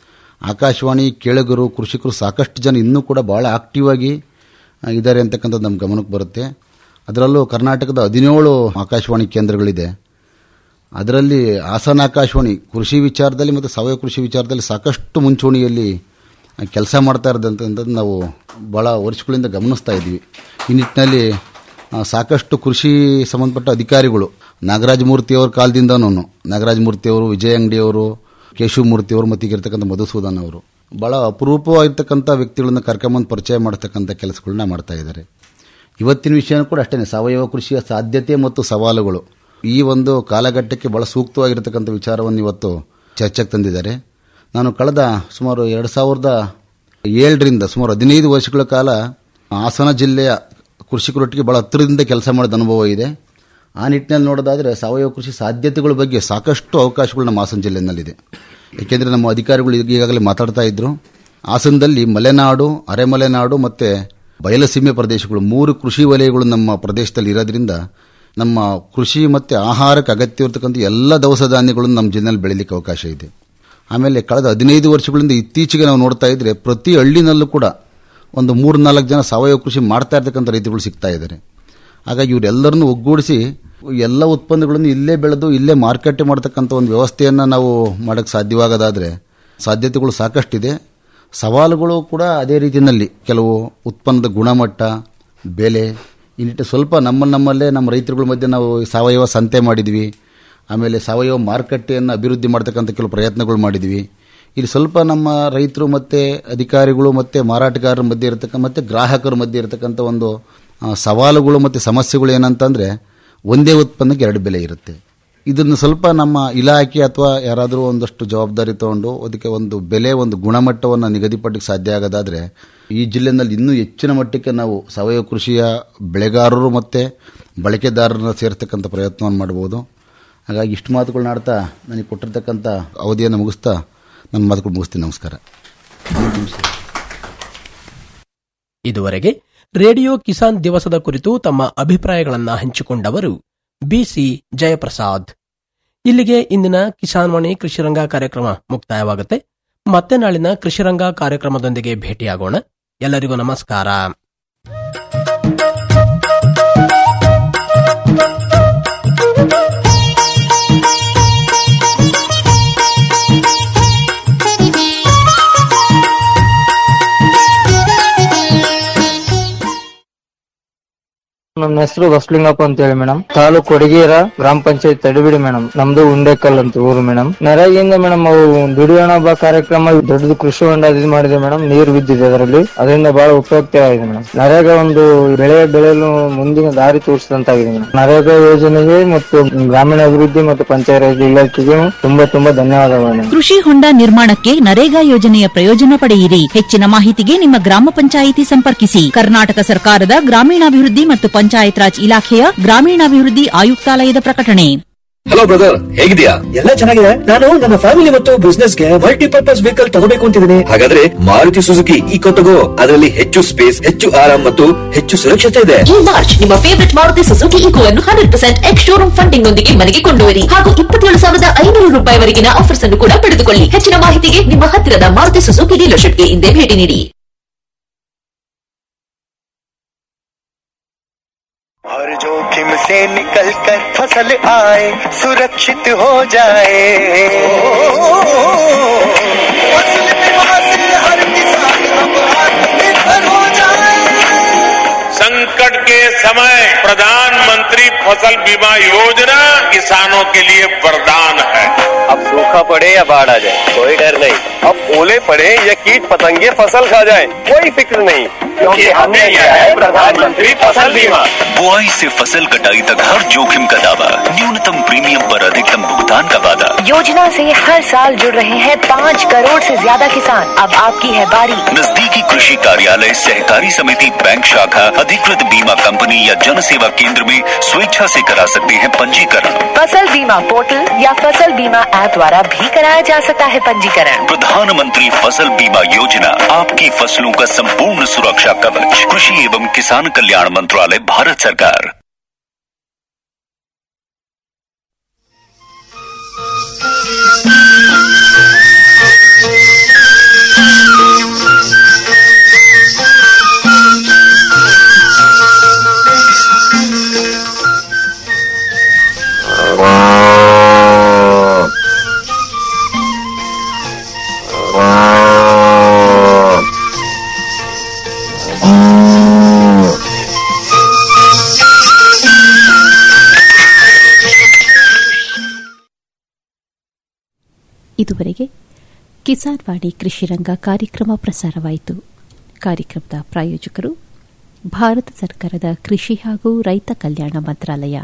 ಆಕಾಶವಾಣಿ ಕೇಳುಗರು ಕೃಷಿಕರು ಸಾಕಷ್ಟು ಜನ ಇನ್ನೂ ಕೂಡ ಭಾಳ ಆಕ್ಟಿವ್ ಆಗಿ ಇದ್ದಾರೆ ಅಂತಕ್ಕಂಥದ್ದು ನಮ್ಮ ಗಮನಕ್ಕೆ ಬರುತ್ತೆ ಅದರಲ್ಲೂ ಕರ್ನಾಟಕದ ಹದಿನೇಳು ಆಕಾಶವಾಣಿ ಕೇಂದ್ರಗಳಿದೆ ಅದರಲ್ಲಿ ಹಾಸನ ಆಕಾಶವಾಣಿ ಕೃಷಿ ವಿಚಾರದಲ್ಲಿ ಮತ್ತು ಸಾವಯವ ಕೃಷಿ ವಿಚಾರದಲ್ಲಿ ಸಾಕಷ್ಟು ಮುಂಚೂಣಿಯಲ್ಲಿ ಕೆಲಸ ಮಾಡ್ತಾ ಇರೋದಂಥದ್ದು ನಾವು ಭಾಳ ವರ್ಷಗಳಿಂದ ಗಮನಿಸ್ತಾ ಇದ್ವಿ ಈ ನಿಟ್ಟಿನಲ್ಲಿ ಸಾಕಷ್ಟು ಕೃಷಿ ಸಂಬಂಧಪಟ್ಟ ಅಧಿಕಾರಿಗಳು ನಾಗರಾಜ ಮೂರ್ತಿಯವರ ಕಾಲದಿಂದನೂ ನಾಗರಾಜ ಮೂರ್ತಿಯವರು ವಿಜಯ ಅಂಗಡಿಯವರು ಕೇಶವ ಮೂರ್ತಿಯವರು ಮತ್ತು ಈಗಿರ್ತಕ್ಕಂಥ ಮಧುಸೂದನ್ ಅವರು ಭಾಳ ಅಪರೂಪವಾಗಿರ್ತಕ್ಕಂಥ ವ್ಯಕ್ತಿಗಳನ್ನ ಕರ್ಕೊಂಬಂದು ಪರಿಚಯ ಮಾಡ್ತಕ್ಕಂಥ ಕೆಲಸಗಳನ್ನ ಮಾಡ್ತಾ ಇದ್ದಾರೆ ಇವತ್ತಿನ ವಿಷಯನೂ ಕೂಡ ಅಷ್ಟೇ ಸಾವಯವ ಕೃಷಿಯ ಸಾಧ್ಯತೆ ಮತ್ತು ಸವಾಲುಗಳು ಈ ಒಂದು ಕಾಲಘಟ್ಟಕ್ಕೆ ಬಹಳ ಸೂಕ್ತವಾಗಿರ್ತಕ್ಕಂಥ ವಿಚಾರವನ್ನು ಇವತ್ತು ಚರ್ಚೆಗೆ ತಂದಿದ್ದಾರೆ ನಾನು ಕಳೆದ ಸುಮಾರು ಎರಡು ಸಾವಿರದ ಏಳರಿಂದ ಸುಮಾರು ಹದಿನೈದು ವರ್ಷಗಳ ಕಾಲ ಹಾಸನ ಜಿಲ್ಲೆಯ ಕೃಷಿಕರೊಟ್ಟಿಗೆ ಬಹಳ ಹತ್ತಿರದಿಂದ ಕೆಲಸ ಮಾಡಿದ ಅನುಭವ ಇದೆ ಆ ನಿಟ್ಟಿನಲ್ಲಿ ನೋಡೋದಾದರೆ ಸಾವಯವ ಕೃಷಿ ಸಾಧ್ಯತೆಗಳ ಬಗ್ಗೆ ಸಾಕಷ್ಟು ಅವಕಾಶಗಳು ನಮ್ಮ ಹಾಸನ ಜಿಲ್ಲೆಯಲ್ಲಿದೆ ಏಕೆಂದರೆ ನಮ್ಮ ಅಧಿಕಾರಿಗಳು ಈಗಾಗಲೇ ಮಾತಾಡ್ತಾ ಇದ್ರು ಹಾಸನದಲ್ಲಿ ಮಲೆನಾಡು ಅರೆಮಲೆನಾಡು ಮತ್ತು ಬಯಲಸೀಮೆ ಪ್ರದೇಶಗಳು ಮೂರು ಕೃಷಿ ವಲಯಗಳು ನಮ್ಮ ಪ್ರದೇಶದಲ್ಲಿ ಇರೋದ್ರಿಂದ ನಮ್ಮ ಕೃಷಿ ಮತ್ತು ಆಹಾರಕ್ಕೆ ಅಗತ್ಯವಿರತಕ್ಕಂಥ ಎಲ್ಲ ದವಸ ಧಾನ್ಯಗಳನ್ನು ನಮ್ಮ ಜಿಲ್ಲೆಯಲ್ಲಿ ಬೆಳೀಲಿಕ್ಕೆ ಅವಕಾಶ ಇದೆ ಆಮೇಲೆ ಕಳೆದ ಹದಿನೈದು ವರ್ಷಗಳಿಂದ ಇತ್ತೀಚೆಗೆ ನಾವು ನೋಡ್ತಾ ಇದ್ರೆ ಪ್ರತಿ ಹಳ್ಳಿನಲ್ಲೂ ಕೂಡ ಒಂದು ಮೂರು ನಾಲ್ಕು ಜನ ಸಾವಯವ ಕೃಷಿ ಮಾಡ್ತಾ ಇರ್ತಕ್ಕಂಥ ರೈತಗಳು ಸಿಗ್ತಾ ಇದ್ದಾರೆ ಹಾಗಾಗಿ ಇವರೆಲ್ಲರನ್ನು ಒಗ್ಗೂಡಿಸಿ ಎಲ್ಲ ಉತ್ಪನ್ನಗಳನ್ನು ಇಲ್ಲೇ ಬೆಳೆದು ಇಲ್ಲೇ ಮಾರುಕಟ್ಟೆ ಮಾಡ್ತಕ್ಕಂಥ ಒಂದು ವ್ಯವಸ್ಥೆಯನ್ನು ನಾವು ಮಾಡೋಕ್ಕೆ ಸಾಧ್ಯವಾಗೋದಾದರೆ ಸಾಧ್ಯತೆಗಳು ಸಾಕಷ್ಟಿದೆ ಸವಾಲುಗಳು ಕೂಡ ಅದೇ ರೀತಿಯಲ್ಲಿ ಕೆಲವು ಉತ್ಪನ್ನದ ಗುಣಮಟ್ಟ ಬೆಲೆ ಈ ನಿಟ್ಟು ಸ್ವಲ್ಪ ನಮ್ಮ ನಮ್ಮಲ್ಲೇ ನಮ್ಮ ರೈತರುಗಳ ಮಧ್ಯೆ ನಾವು ಸಾವಯವ ಸಂತೆ ಮಾಡಿದ್ವಿ ಆಮೇಲೆ ಸಾವಯವ ಮಾರುಕಟ್ಟೆಯನ್ನು ಅಭಿವೃದ್ಧಿ ಮಾಡ್ತಕ್ಕಂಥ ಕೆಲವು ಪ್ರಯತ್ನಗಳು ಮಾಡಿದ್ವಿ ಇಲ್ಲಿ ಸ್ವಲ್ಪ ನಮ್ಮ ರೈತರು ಮತ್ತು ಅಧಿಕಾರಿಗಳು ಮತ್ತು ಮಾರಾಟಗಾರರ ಮಧ್ಯೆ ಇರತಕ್ಕ ಮತ್ತು ಗ್ರಾಹಕರ ಮಧ್ಯೆ ಇರತಕ್ಕಂಥ ಒಂದು ಸವಾಲುಗಳು ಮತ್ತು ಸಮಸ್ಯೆಗಳು ಏನಂತಂದರೆ ಒಂದೇ ಉತ್ಪನ್ನಕ್ಕೆ ಎರಡು ಬೆಲೆ ಇರುತ್ತೆ ಇದನ್ನು ಸ್ವಲ್ಪ ನಮ್ಮ ಇಲಾಖೆ ಅಥವಾ ಯಾರಾದರೂ ಒಂದಷ್ಟು ಜವಾಬ್ದಾರಿ ತಗೊಂಡು ಅದಕ್ಕೆ ಒಂದು ಬೆಲೆ ಒಂದು ಗುಣಮಟ್ಟವನ್ನು ನಿಗದಿಪಡಿಸಕ್ಕೆ ಸಾಧ್ಯ ಆಗೋದಾದರೆ ಈ ಜಿಲ್ಲೆಯಲ್ಲಿ ಇನ್ನೂ ಹೆಚ್ಚಿನ ಮಟ್ಟಕ್ಕೆ ನಾವು ಸಾವಯವ ಕೃಷಿಯ ಬೆಳೆಗಾರರು ಮತ್ತು ಬಳಕೆದಾರರನ್ನ ಸೇರ್ತಕ್ಕಂಥ ಪ್ರಯತ್ನವನ್ನು ಮಾಡ್ಬೋದು ಹಾಗಾಗಿ ಇಷ್ಟು ಮಾತುಗಳನ್ನ ಆಡ್ತಾ ನನಗೆ ಕೊಟ್ಟಿರ್ತಕ್ಕಂಥ ಅವಧಿಯನ್ನು ಮುಗಿಸ್ತಾ ನನ್ನ ಮಾತುಗಳು ಮುಗಿಸ್ತೀನಿ ನಮಸ್ಕಾರ ಇದುವರೆಗೆ ರೇಡಿಯೋ ಕಿಸಾನ್ ದಿವಸದ ಕುರಿತು ತಮ್ಮ ಅಭಿಪ್ರಾಯಗಳನ್ನು ಹಂಚಿಕೊಂಡವರು ಬಿಸಿ ಜಯಪ್ರಸಾದ್ ಇಲ್ಲಿಗೆ ಇಂದಿನ ಕಿಸಾನ್ವಾಣಿ ಕೃಷಿರಂಗ ಕಾರ್ಯಕ್ರಮ ಮುಕ್ತಾಯವಾಗುತ್ತೆ ಮತ್ತೆ ನಾಳಿನ ಕೃಷಿರಂಗ ಕಾರ್ಯಕ್ರಮದೊಂದಿಗೆ ಭೇಟಿಯಾಗೋಣ ಎಲ್ಲರಿಗೂ ನಮಸ್ಕಾರ ನಮ್ಮ ಹೆಸರು ಬಸ್ಲಿಂಗಪ್ಪ ಅಂತ ಹೇಳಿ ಮೇಡಮ್ ತಾಲೂಕು ಕೊಡಗೇರ ಗ್ರಾಮ ಪಂಚಾಯತ್ ತಡಿಬಿಡಿ ಮೇಡಮ್ ನಮ್ದು ಉಂಡೆಕಲ್ ಅಂತ ಊರು ಮೇಡಮ್ ನರೇಗಿಂದ ಮೇಡಮ್ ಅವು ದುಡಿಯೋಣ ಬಾ ಕಾರ್ಯಕ್ರಮ ದೊಡ್ಡದು ಕೃಷಿ ಹೊಂಡ ಇದು ಮಾಡಿದೆ ಮೇಡಮ್ ನೀರು ಬಿದ್ದಿದೆ ಅದರಲ್ಲಿ ಅದರಿಂದ ಬಹಳ ಉಪಯುಕ್ತವಾಗಿದೆ ಮೇಡಮ್ ನರೇಗಾ ಒಂದು ಬೆಳೆ ಬೆಳೆಯಲು ಮುಂದಿನ ದಾರಿ ತೋರಿಸಿದಂತಾಗಿದೆ ಮೇಡಮ್ ನರೇಗಾ ಯೋಜನೆಗೆ ಮತ್ತು ಗ್ರಾಮೀಣ ಅಭಿವೃದ್ಧಿ ಮತ್ತು ಪಂಚಾಯತ್ ಇಲಾಖೆಗೆ ತುಂಬಾ ತುಂಬಾ ಧನ್ಯವಾದಗಳು ಮೇಡಮ್ ಕೃಷಿ ಹೊಂಡ ನಿರ್ಮಾಣಕ್ಕೆ ನರೇಗಾ ಯೋಜನೆಯ ಪ್ರಯೋಜನ ಪಡೆಯಿರಿ ಹೆಚ್ಚಿನ ಮಾಹಿತಿಗೆ ನಿಮ್ಮ ಗ್ರಾಮ ಪಂಚಾಯಿತಿ ಸಂಪರ್ಕಿಸಿ ಕರ್ನಾಟಕ ಸರ್ಕಾರದ ಗ್ರಾಮೀಣಾಭಿವೃದ್ಧಿ ಮತ್ತು ಪಂಚಾಯತ್ ರಾಜ್ ಇಲಾಖೆಯ ಗ್ರಾಮೀಣಾಭಿವೃದ್ಧಿ ಆಯುಕ್ತಾಲಯದ ಪ್ರಕಟಣೆ ಹಲೋ ಬ್ರದರ್ ಹೇಗಿದ್ಯಾ ಎಲ್ಲ ಚೆನ್ನಾಗಿದೆ ನಾನು ನನ್ನ ಫ್ಯಾಮಿಲಿ ಮತ್ತು ಬಿಸ್ನೆಸ್ ಗೆ ಮಲ್ಟಿಪರ್ಪಸ್ ವೆಹಿಕಲ್ ತಗೋಬೇಕು ಅಂತಿದ್ದೀನಿ ಹಾಗಾದ್ರೆ ಮಾರುತಿ ಸುಜುಕಿ ಈಕೋ ತಗೋ ಅದರಲ್ಲಿ ಹೆಚ್ಚು ಸ್ಪೇಸ್ ಹೆಚ್ಚು ಆರಾಮ್ ಮತ್ತು ಹೆಚ್ಚು ಸುರಕ್ಷತೆ ಇದೆ ಈ ಮಾರ್ಚ್ ನಿಮ್ಮ ಫೇವರಿಟ್ ಮಾರುತಿ ಸುಜುಕಿ ಈಕೋ ಅನ್ನು hundred percent ex showroom funding ನೊಂದಿಗೆ ಮನೆಗೆ ಕೊಂಡೊಯ್ಯಿರಿ ಹಾಗೂ ಇಪ್ಪತ್ತೇಳು ಸಾವಿರದ ಐನೂರು ರೂಪಾಯಿವರೆಗಿನ ಆಫರ್ಸ್ ಅನ್ನು ಕೂಡ ಪಡೆದುಕೊಳ್ಳಿ ಹೆಚ್ಚಿನ ಮಾಹಿತಿಗೆ ನಿಮ್ಮ ಹತ್ತಿರದ ಮಾರುತಿ ಸುಜುಕಿ ಡೀಲರ್ಶಿಪ್ಗೆ ಹಿಂದೆ ಭೇಟಿ ನೀಡಿ हर जोखिम से निकल कर फसल आए सुरक्षित हो जाए फसल बीमा से हर किसान अब आत्मनिर्भर हो जाए संकट के समय प्रधानमंत्री फसल बीमा योजना किसानों के लिए वरदान है अब सूखा पड़े या बाढ़ आ जाए कोई डर नहीं अब ओले पड़े या कीट पतंगे फसल खा जाए कोई फिक्र नहीं क्योंकि हमने लिया है प्रधानमंत्री फसल बीमा बुआई से फसल कटाई तक हर जोखिम का दावा न्यूनतम प्रीमियम पर अधिकतम भुगतान का वादा योजना से हर साल जुड़ रहे हैं पाँच करोड़ से ज्यादा किसान अब आपकी है बारी नजदीकी कृषि कार्यालय सहकारी समिति बैंक शाखा अधिकृत बीमा कंपनी या जन सेवा केंद्र में स्वेच्छा से करा सकते हैं पंजीकरण फसल बीमा पोर्टल या फसल बीमा ऐप द्वारा भी कराया जा सकता है पंजीकरण प्रधानमंत्री फसल बीमा योजना आपकी फसलों का संपूर्ण सुरक्षा कवच कृषि एवं किसान कल्याण मंत्रालय भारत सरकार ಇದುವರೆಗೆ ಕಿಸಾನ್ ವಾಣಿ ಕೃಷಿರಂಗ ಕಾರ್ಯಕ್ರಮ ಪ್ರಸಾರವಾಯಿತು ಕಾರ್ಯಕ್ರಮದ ಪ್ರಾಯೋಜಕರು ಭಾರತ ಸರ್ಕಾರದ ಕೃಷಿ ಹಾಗೂ ರೈತ ಕಲ್ಯಾಣ ಮಂತ್ರಾಲಯ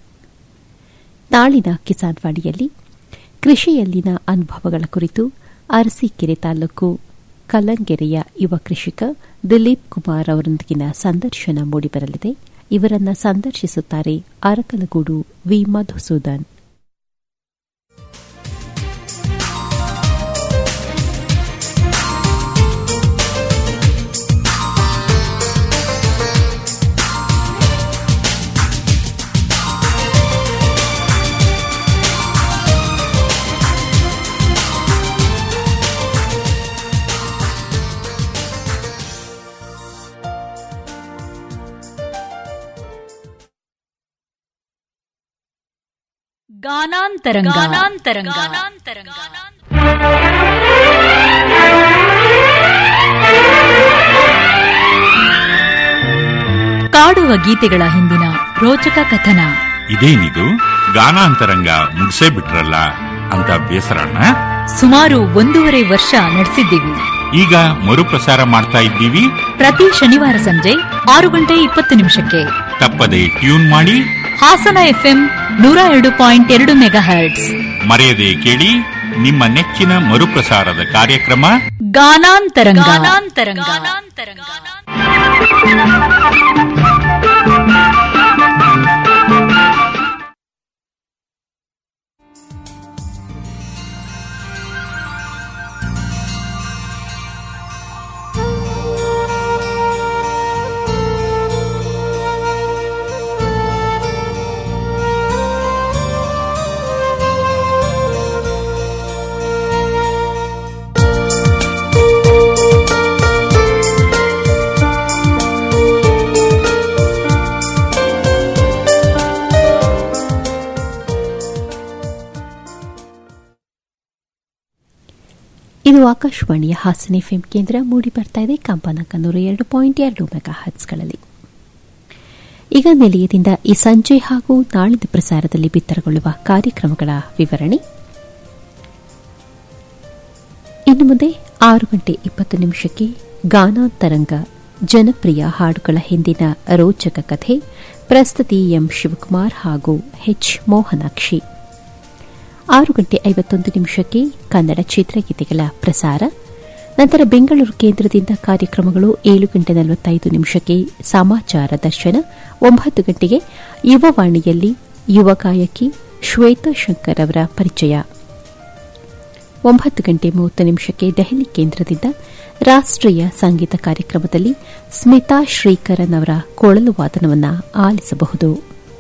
ನಾಳಿನ ಕಿಸಾನ್ ವಾಣಿಯಲ್ಲಿ ಕೃಷಿಯಲ್ಲಿನ ಅನುಭವಗಳ ಕುರಿತು ಅರಸೀಕೆರೆ ತಾಲೂಕು ಕಲ್ಲಂಗೆರೆಯ ಯುವ ಕೃಷಿಕ ದಿಲೀಪ್ ಕುಮಾರ್ ಅವರೊಂದಿಗಿನ ಸಂದರ್ಶನ ಮೂಡಿಬರಲಿದೆ ಇವರನ್ನ ಸಂದರ್ಶಿಸುತ್ತಾರೆ ಅರಕಲಗೂಡು ವಿ ಮಧುಸೂದನ್ ಗಾನಾಂತರಂಗ ಗಾನಾಂತರಂಗ ಕಾಡುವ ಗೀತೆಗಳ ಹಿಂದಿನ ರೋಚಕ ಕಥನ ಇದೇನಿದು ಗಾನಾಂತರಂಗ ಮುಗಿಸೇ ಬಿಟ್ರಲ್ಲ ಅಂತ ಬೇಸರಣ್ಣ ಸುಮಾರು ಒಂದೂವರೆ ವರ್ಷ ನಡೆಸಿದ್ದೀವಿ ಈಗ ಮರುಪ್ರಸಾರ ಮಾಡ್ತಾ ಇದ್ದೀವಿ ಪ್ರತಿ ಶನಿವಾರ ಸಂಜೆ ಆರು ಗಂಟೆ ಇಪ್ಪತ್ತು ನಿಮಿಷಕ್ಕೆ ತಪ್ಪದೆ ಟ್ಯೂನ್ ಮಾಡಿ ಹಾಸನ ಎಫ್ಎಂ ನೂರ ಎರಡು ಪಾಯಿಂಟ್ ಎರಡು ಮೆಗಾ ಹರ್ಟ್ಸ್ ಮರೆಯದೆ ಕೇಳಿ ನಿಮ್ಮ ನೆಚ್ಚಿನ ಮರುಪ್ರಸಾರದ ಕಾರ್ಯಕ್ರಮ ಗಾನಾಂತರಂಗ ಗಾನಾಂತರಂಗ ಇದು ಆಕಾಶವಾಣಿಯ ಹಾಸನ ಎಫ್ಎಂ ಕೇಂದ್ರ ಮೂಡಿ ಬರ್ತಾ ಇದೆ ಕಂಪನಾಂಕ ನೂರ ಎರಡು ಪಾಯಿಂಟ್ ಎರಡು ಮೆಗಾ ಹರ್ಟ್ಸ್ಗಳಲ್ಲಿ ಈಗ ನಿಲಯದಿಂದ ಈ ಸಂಜೆ ಹಾಗೂ ನಾಳಿನ ಪ್ರಸಾರದಲ್ಲಿ ಬಿತ್ತರಗೊಳ್ಳುವ ಕಾರ್ಯಕ್ರಮಗಳ ವಿವರಣೆ ಇನ್ನು ಮುಂದೆ ಆರು ಗಂಟೆ ಇಪ್ಪತ್ತು ನಿಮಿಷಕ್ಕೆ ಗಾನಾಂತರಂಗ ಜನಪ್ರಿಯ ಹಾಡುಗಳ ಹಿಂದಿನ ರೋಚಕ ಕಥೆ ಪ್ರಸ್ತುತಿ ಎಂ ಶಿವಕುಮಾರ್ ಹಾಗೂ ಎಚ್ ಮೋಹನಾಕ್ಷಿ ಆರು ಗಂಟೆ ಐವತ್ತೊಂದು ನಿಮಿಷಕ್ಕೆ ಕನ್ನಡ ಚಿತ್ರಗೀತೆಗಳ ಪ್ರಸಾರ ನಂತರ ಬೆಂಗಳೂರು ಕೇಂದ್ರದಿಂದ ಕಾರ್ಯಕ್ರಮಗಳು ಏಳು ಗಂಟೆ ನಲವತ್ತೈದು ನಿಮಿಷಕ್ಕೆ ಸಮಾಚಾರ ದರ್ಶನ ಒಂಬತ್ತು ಗಂಟೆಗೆ ಯುವವಾಣಿಯಲ್ಲಿ ಯುವ ಗಾಯಕಿ ಶ್ವೇತಾ ಶಂಕರ್ ಅವರ ಪರಿಚಯ ಒಂಬತ್ತು ಗಂಟೆ ಮೂವತ್ತು ನಿಮಿಷಕ್ಕೆ ದೆಹಲಿ ಕೇಂದ್ರದಿಂದ ರಾಷ್ಟೀಯ ಸಂಗೀತ ಕಾರ್ಯಕ್ರಮದಲ್ಲಿ ಸ್ಮಿತಾ ಶ್ರೀಕರನ್ ಅವರ ಕೊಳಲು ವಾದನವನ್ನು ಆಲಿಸಬಹುದು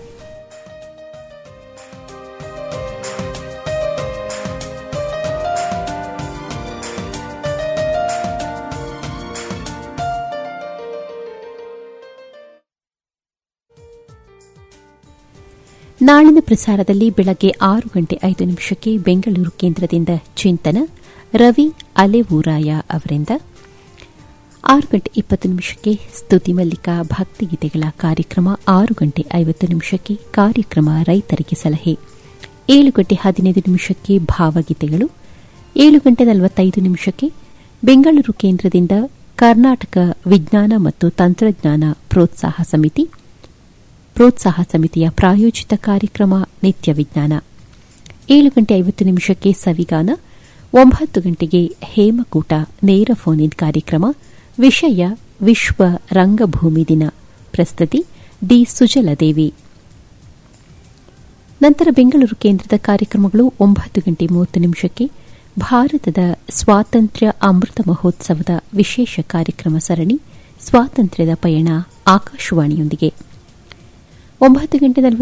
ನಾಳಿನ ಪ್ರಸಾರದಲ್ಲಿ ಬೆಳಗ್ಗೆ ಆರು ಗಂಟೆ ಐದು ನಿಮಿಷಕ್ಕೆ ಬೆಂಗಳೂರು ಕೇಂದ್ರದಿಂದ ಚಿಂತನ ರವಿ ಅಲೆವೂರಾಯ ಅವರಿಂದ ಆರು ಗಂಟೆ ಇಪ್ಪತ್ತು ನಿಮಿಷಕ್ಕೆ ಸ್ತುತಿ ಮಲ್ಲಿಕಾ ಭಕ್ತಿಗೀತೆಗಳ ಕಾರ್ಯಕ್ರಮ ಆರು ಗಂಟೆ ಐವತ್ತು ನಿಮಿಷಕ್ಕೆ ಕಾರ್ಯಕ್ರಮ ರೈತರಿಗೆ ಸಲಹೆ ಏಳು ಗಂಟೆ ಹದಿನೈದು ನಿಮಿಷಕ್ಕೆ ಭಾವಗೀತೆಗಳು ಏಳು ಗಂಟೆ ನಲವತ್ತೈದು ನಿಮಿಷಕ್ಕೆ ಬೆಂಗಳೂರು ಕೇಂದ್ರದಿಂದ ಕರ್ನಾಟಕ ವಿಜ್ಞಾನ ಮತ್ತು ತಂತ್ರಜ್ಞಾನ ಪ್ರೋತ್ಸಾಹ ಸಮಿತಿ ಪ್ರೋತ್ಸಾಹ ಸಮಿತಿಯ ಪ್ರಾಯೋಜಿತ ಕಾರ್ಯಕ್ರಮ ನಿತ್ಯ ವಿಜ್ಞಾನ ಏಳು ಗಂಟೆ ಐವತ್ತು ನಿಮಿಷಕ್ಕೆ ಸವಿಗಾನ ಒಂಬತ್ತು ಗಂಟೆಗೆ ಹೇಮಕೂಟ ನೇರ ಫೋನ್ ಇನ್ ಕಾರ್ಯಕ್ರಮ ವಿಷಯ ವಿಶ್ವ ರಂಗಭೂಮಿ ದಿನ ಪ್ರಸ್ತುತಿ ಡಿ ಸುಜಲದೇವಿ ನಂತರ ಬೆಂಗಳೂರು ಕೇಂದ್ರದ ಕಾರ್ಯಕ್ರಮಗಳು ಒಂಬತ್ತು ಗಂಟೆ ಮೂವತ್ತು ನಿಮಿಷಕ್ಕೆ ಭಾರತದ ಸ್ವಾತಂತ್ರ್ಯ ಅಮೃತ ಮಹೋತ್ಸವದ ವಿಶೇಷ ಕಾರ್ಯಕ್ರಮ ಸರಣಿ ಸ್ವಾತಂತ್ರ್ಯದ ಪಯಣ ಆಕಾಶವಾಣಿಯೊಂದಿಗೆ ಒಂಬತ್ತು ಗಂಟೆ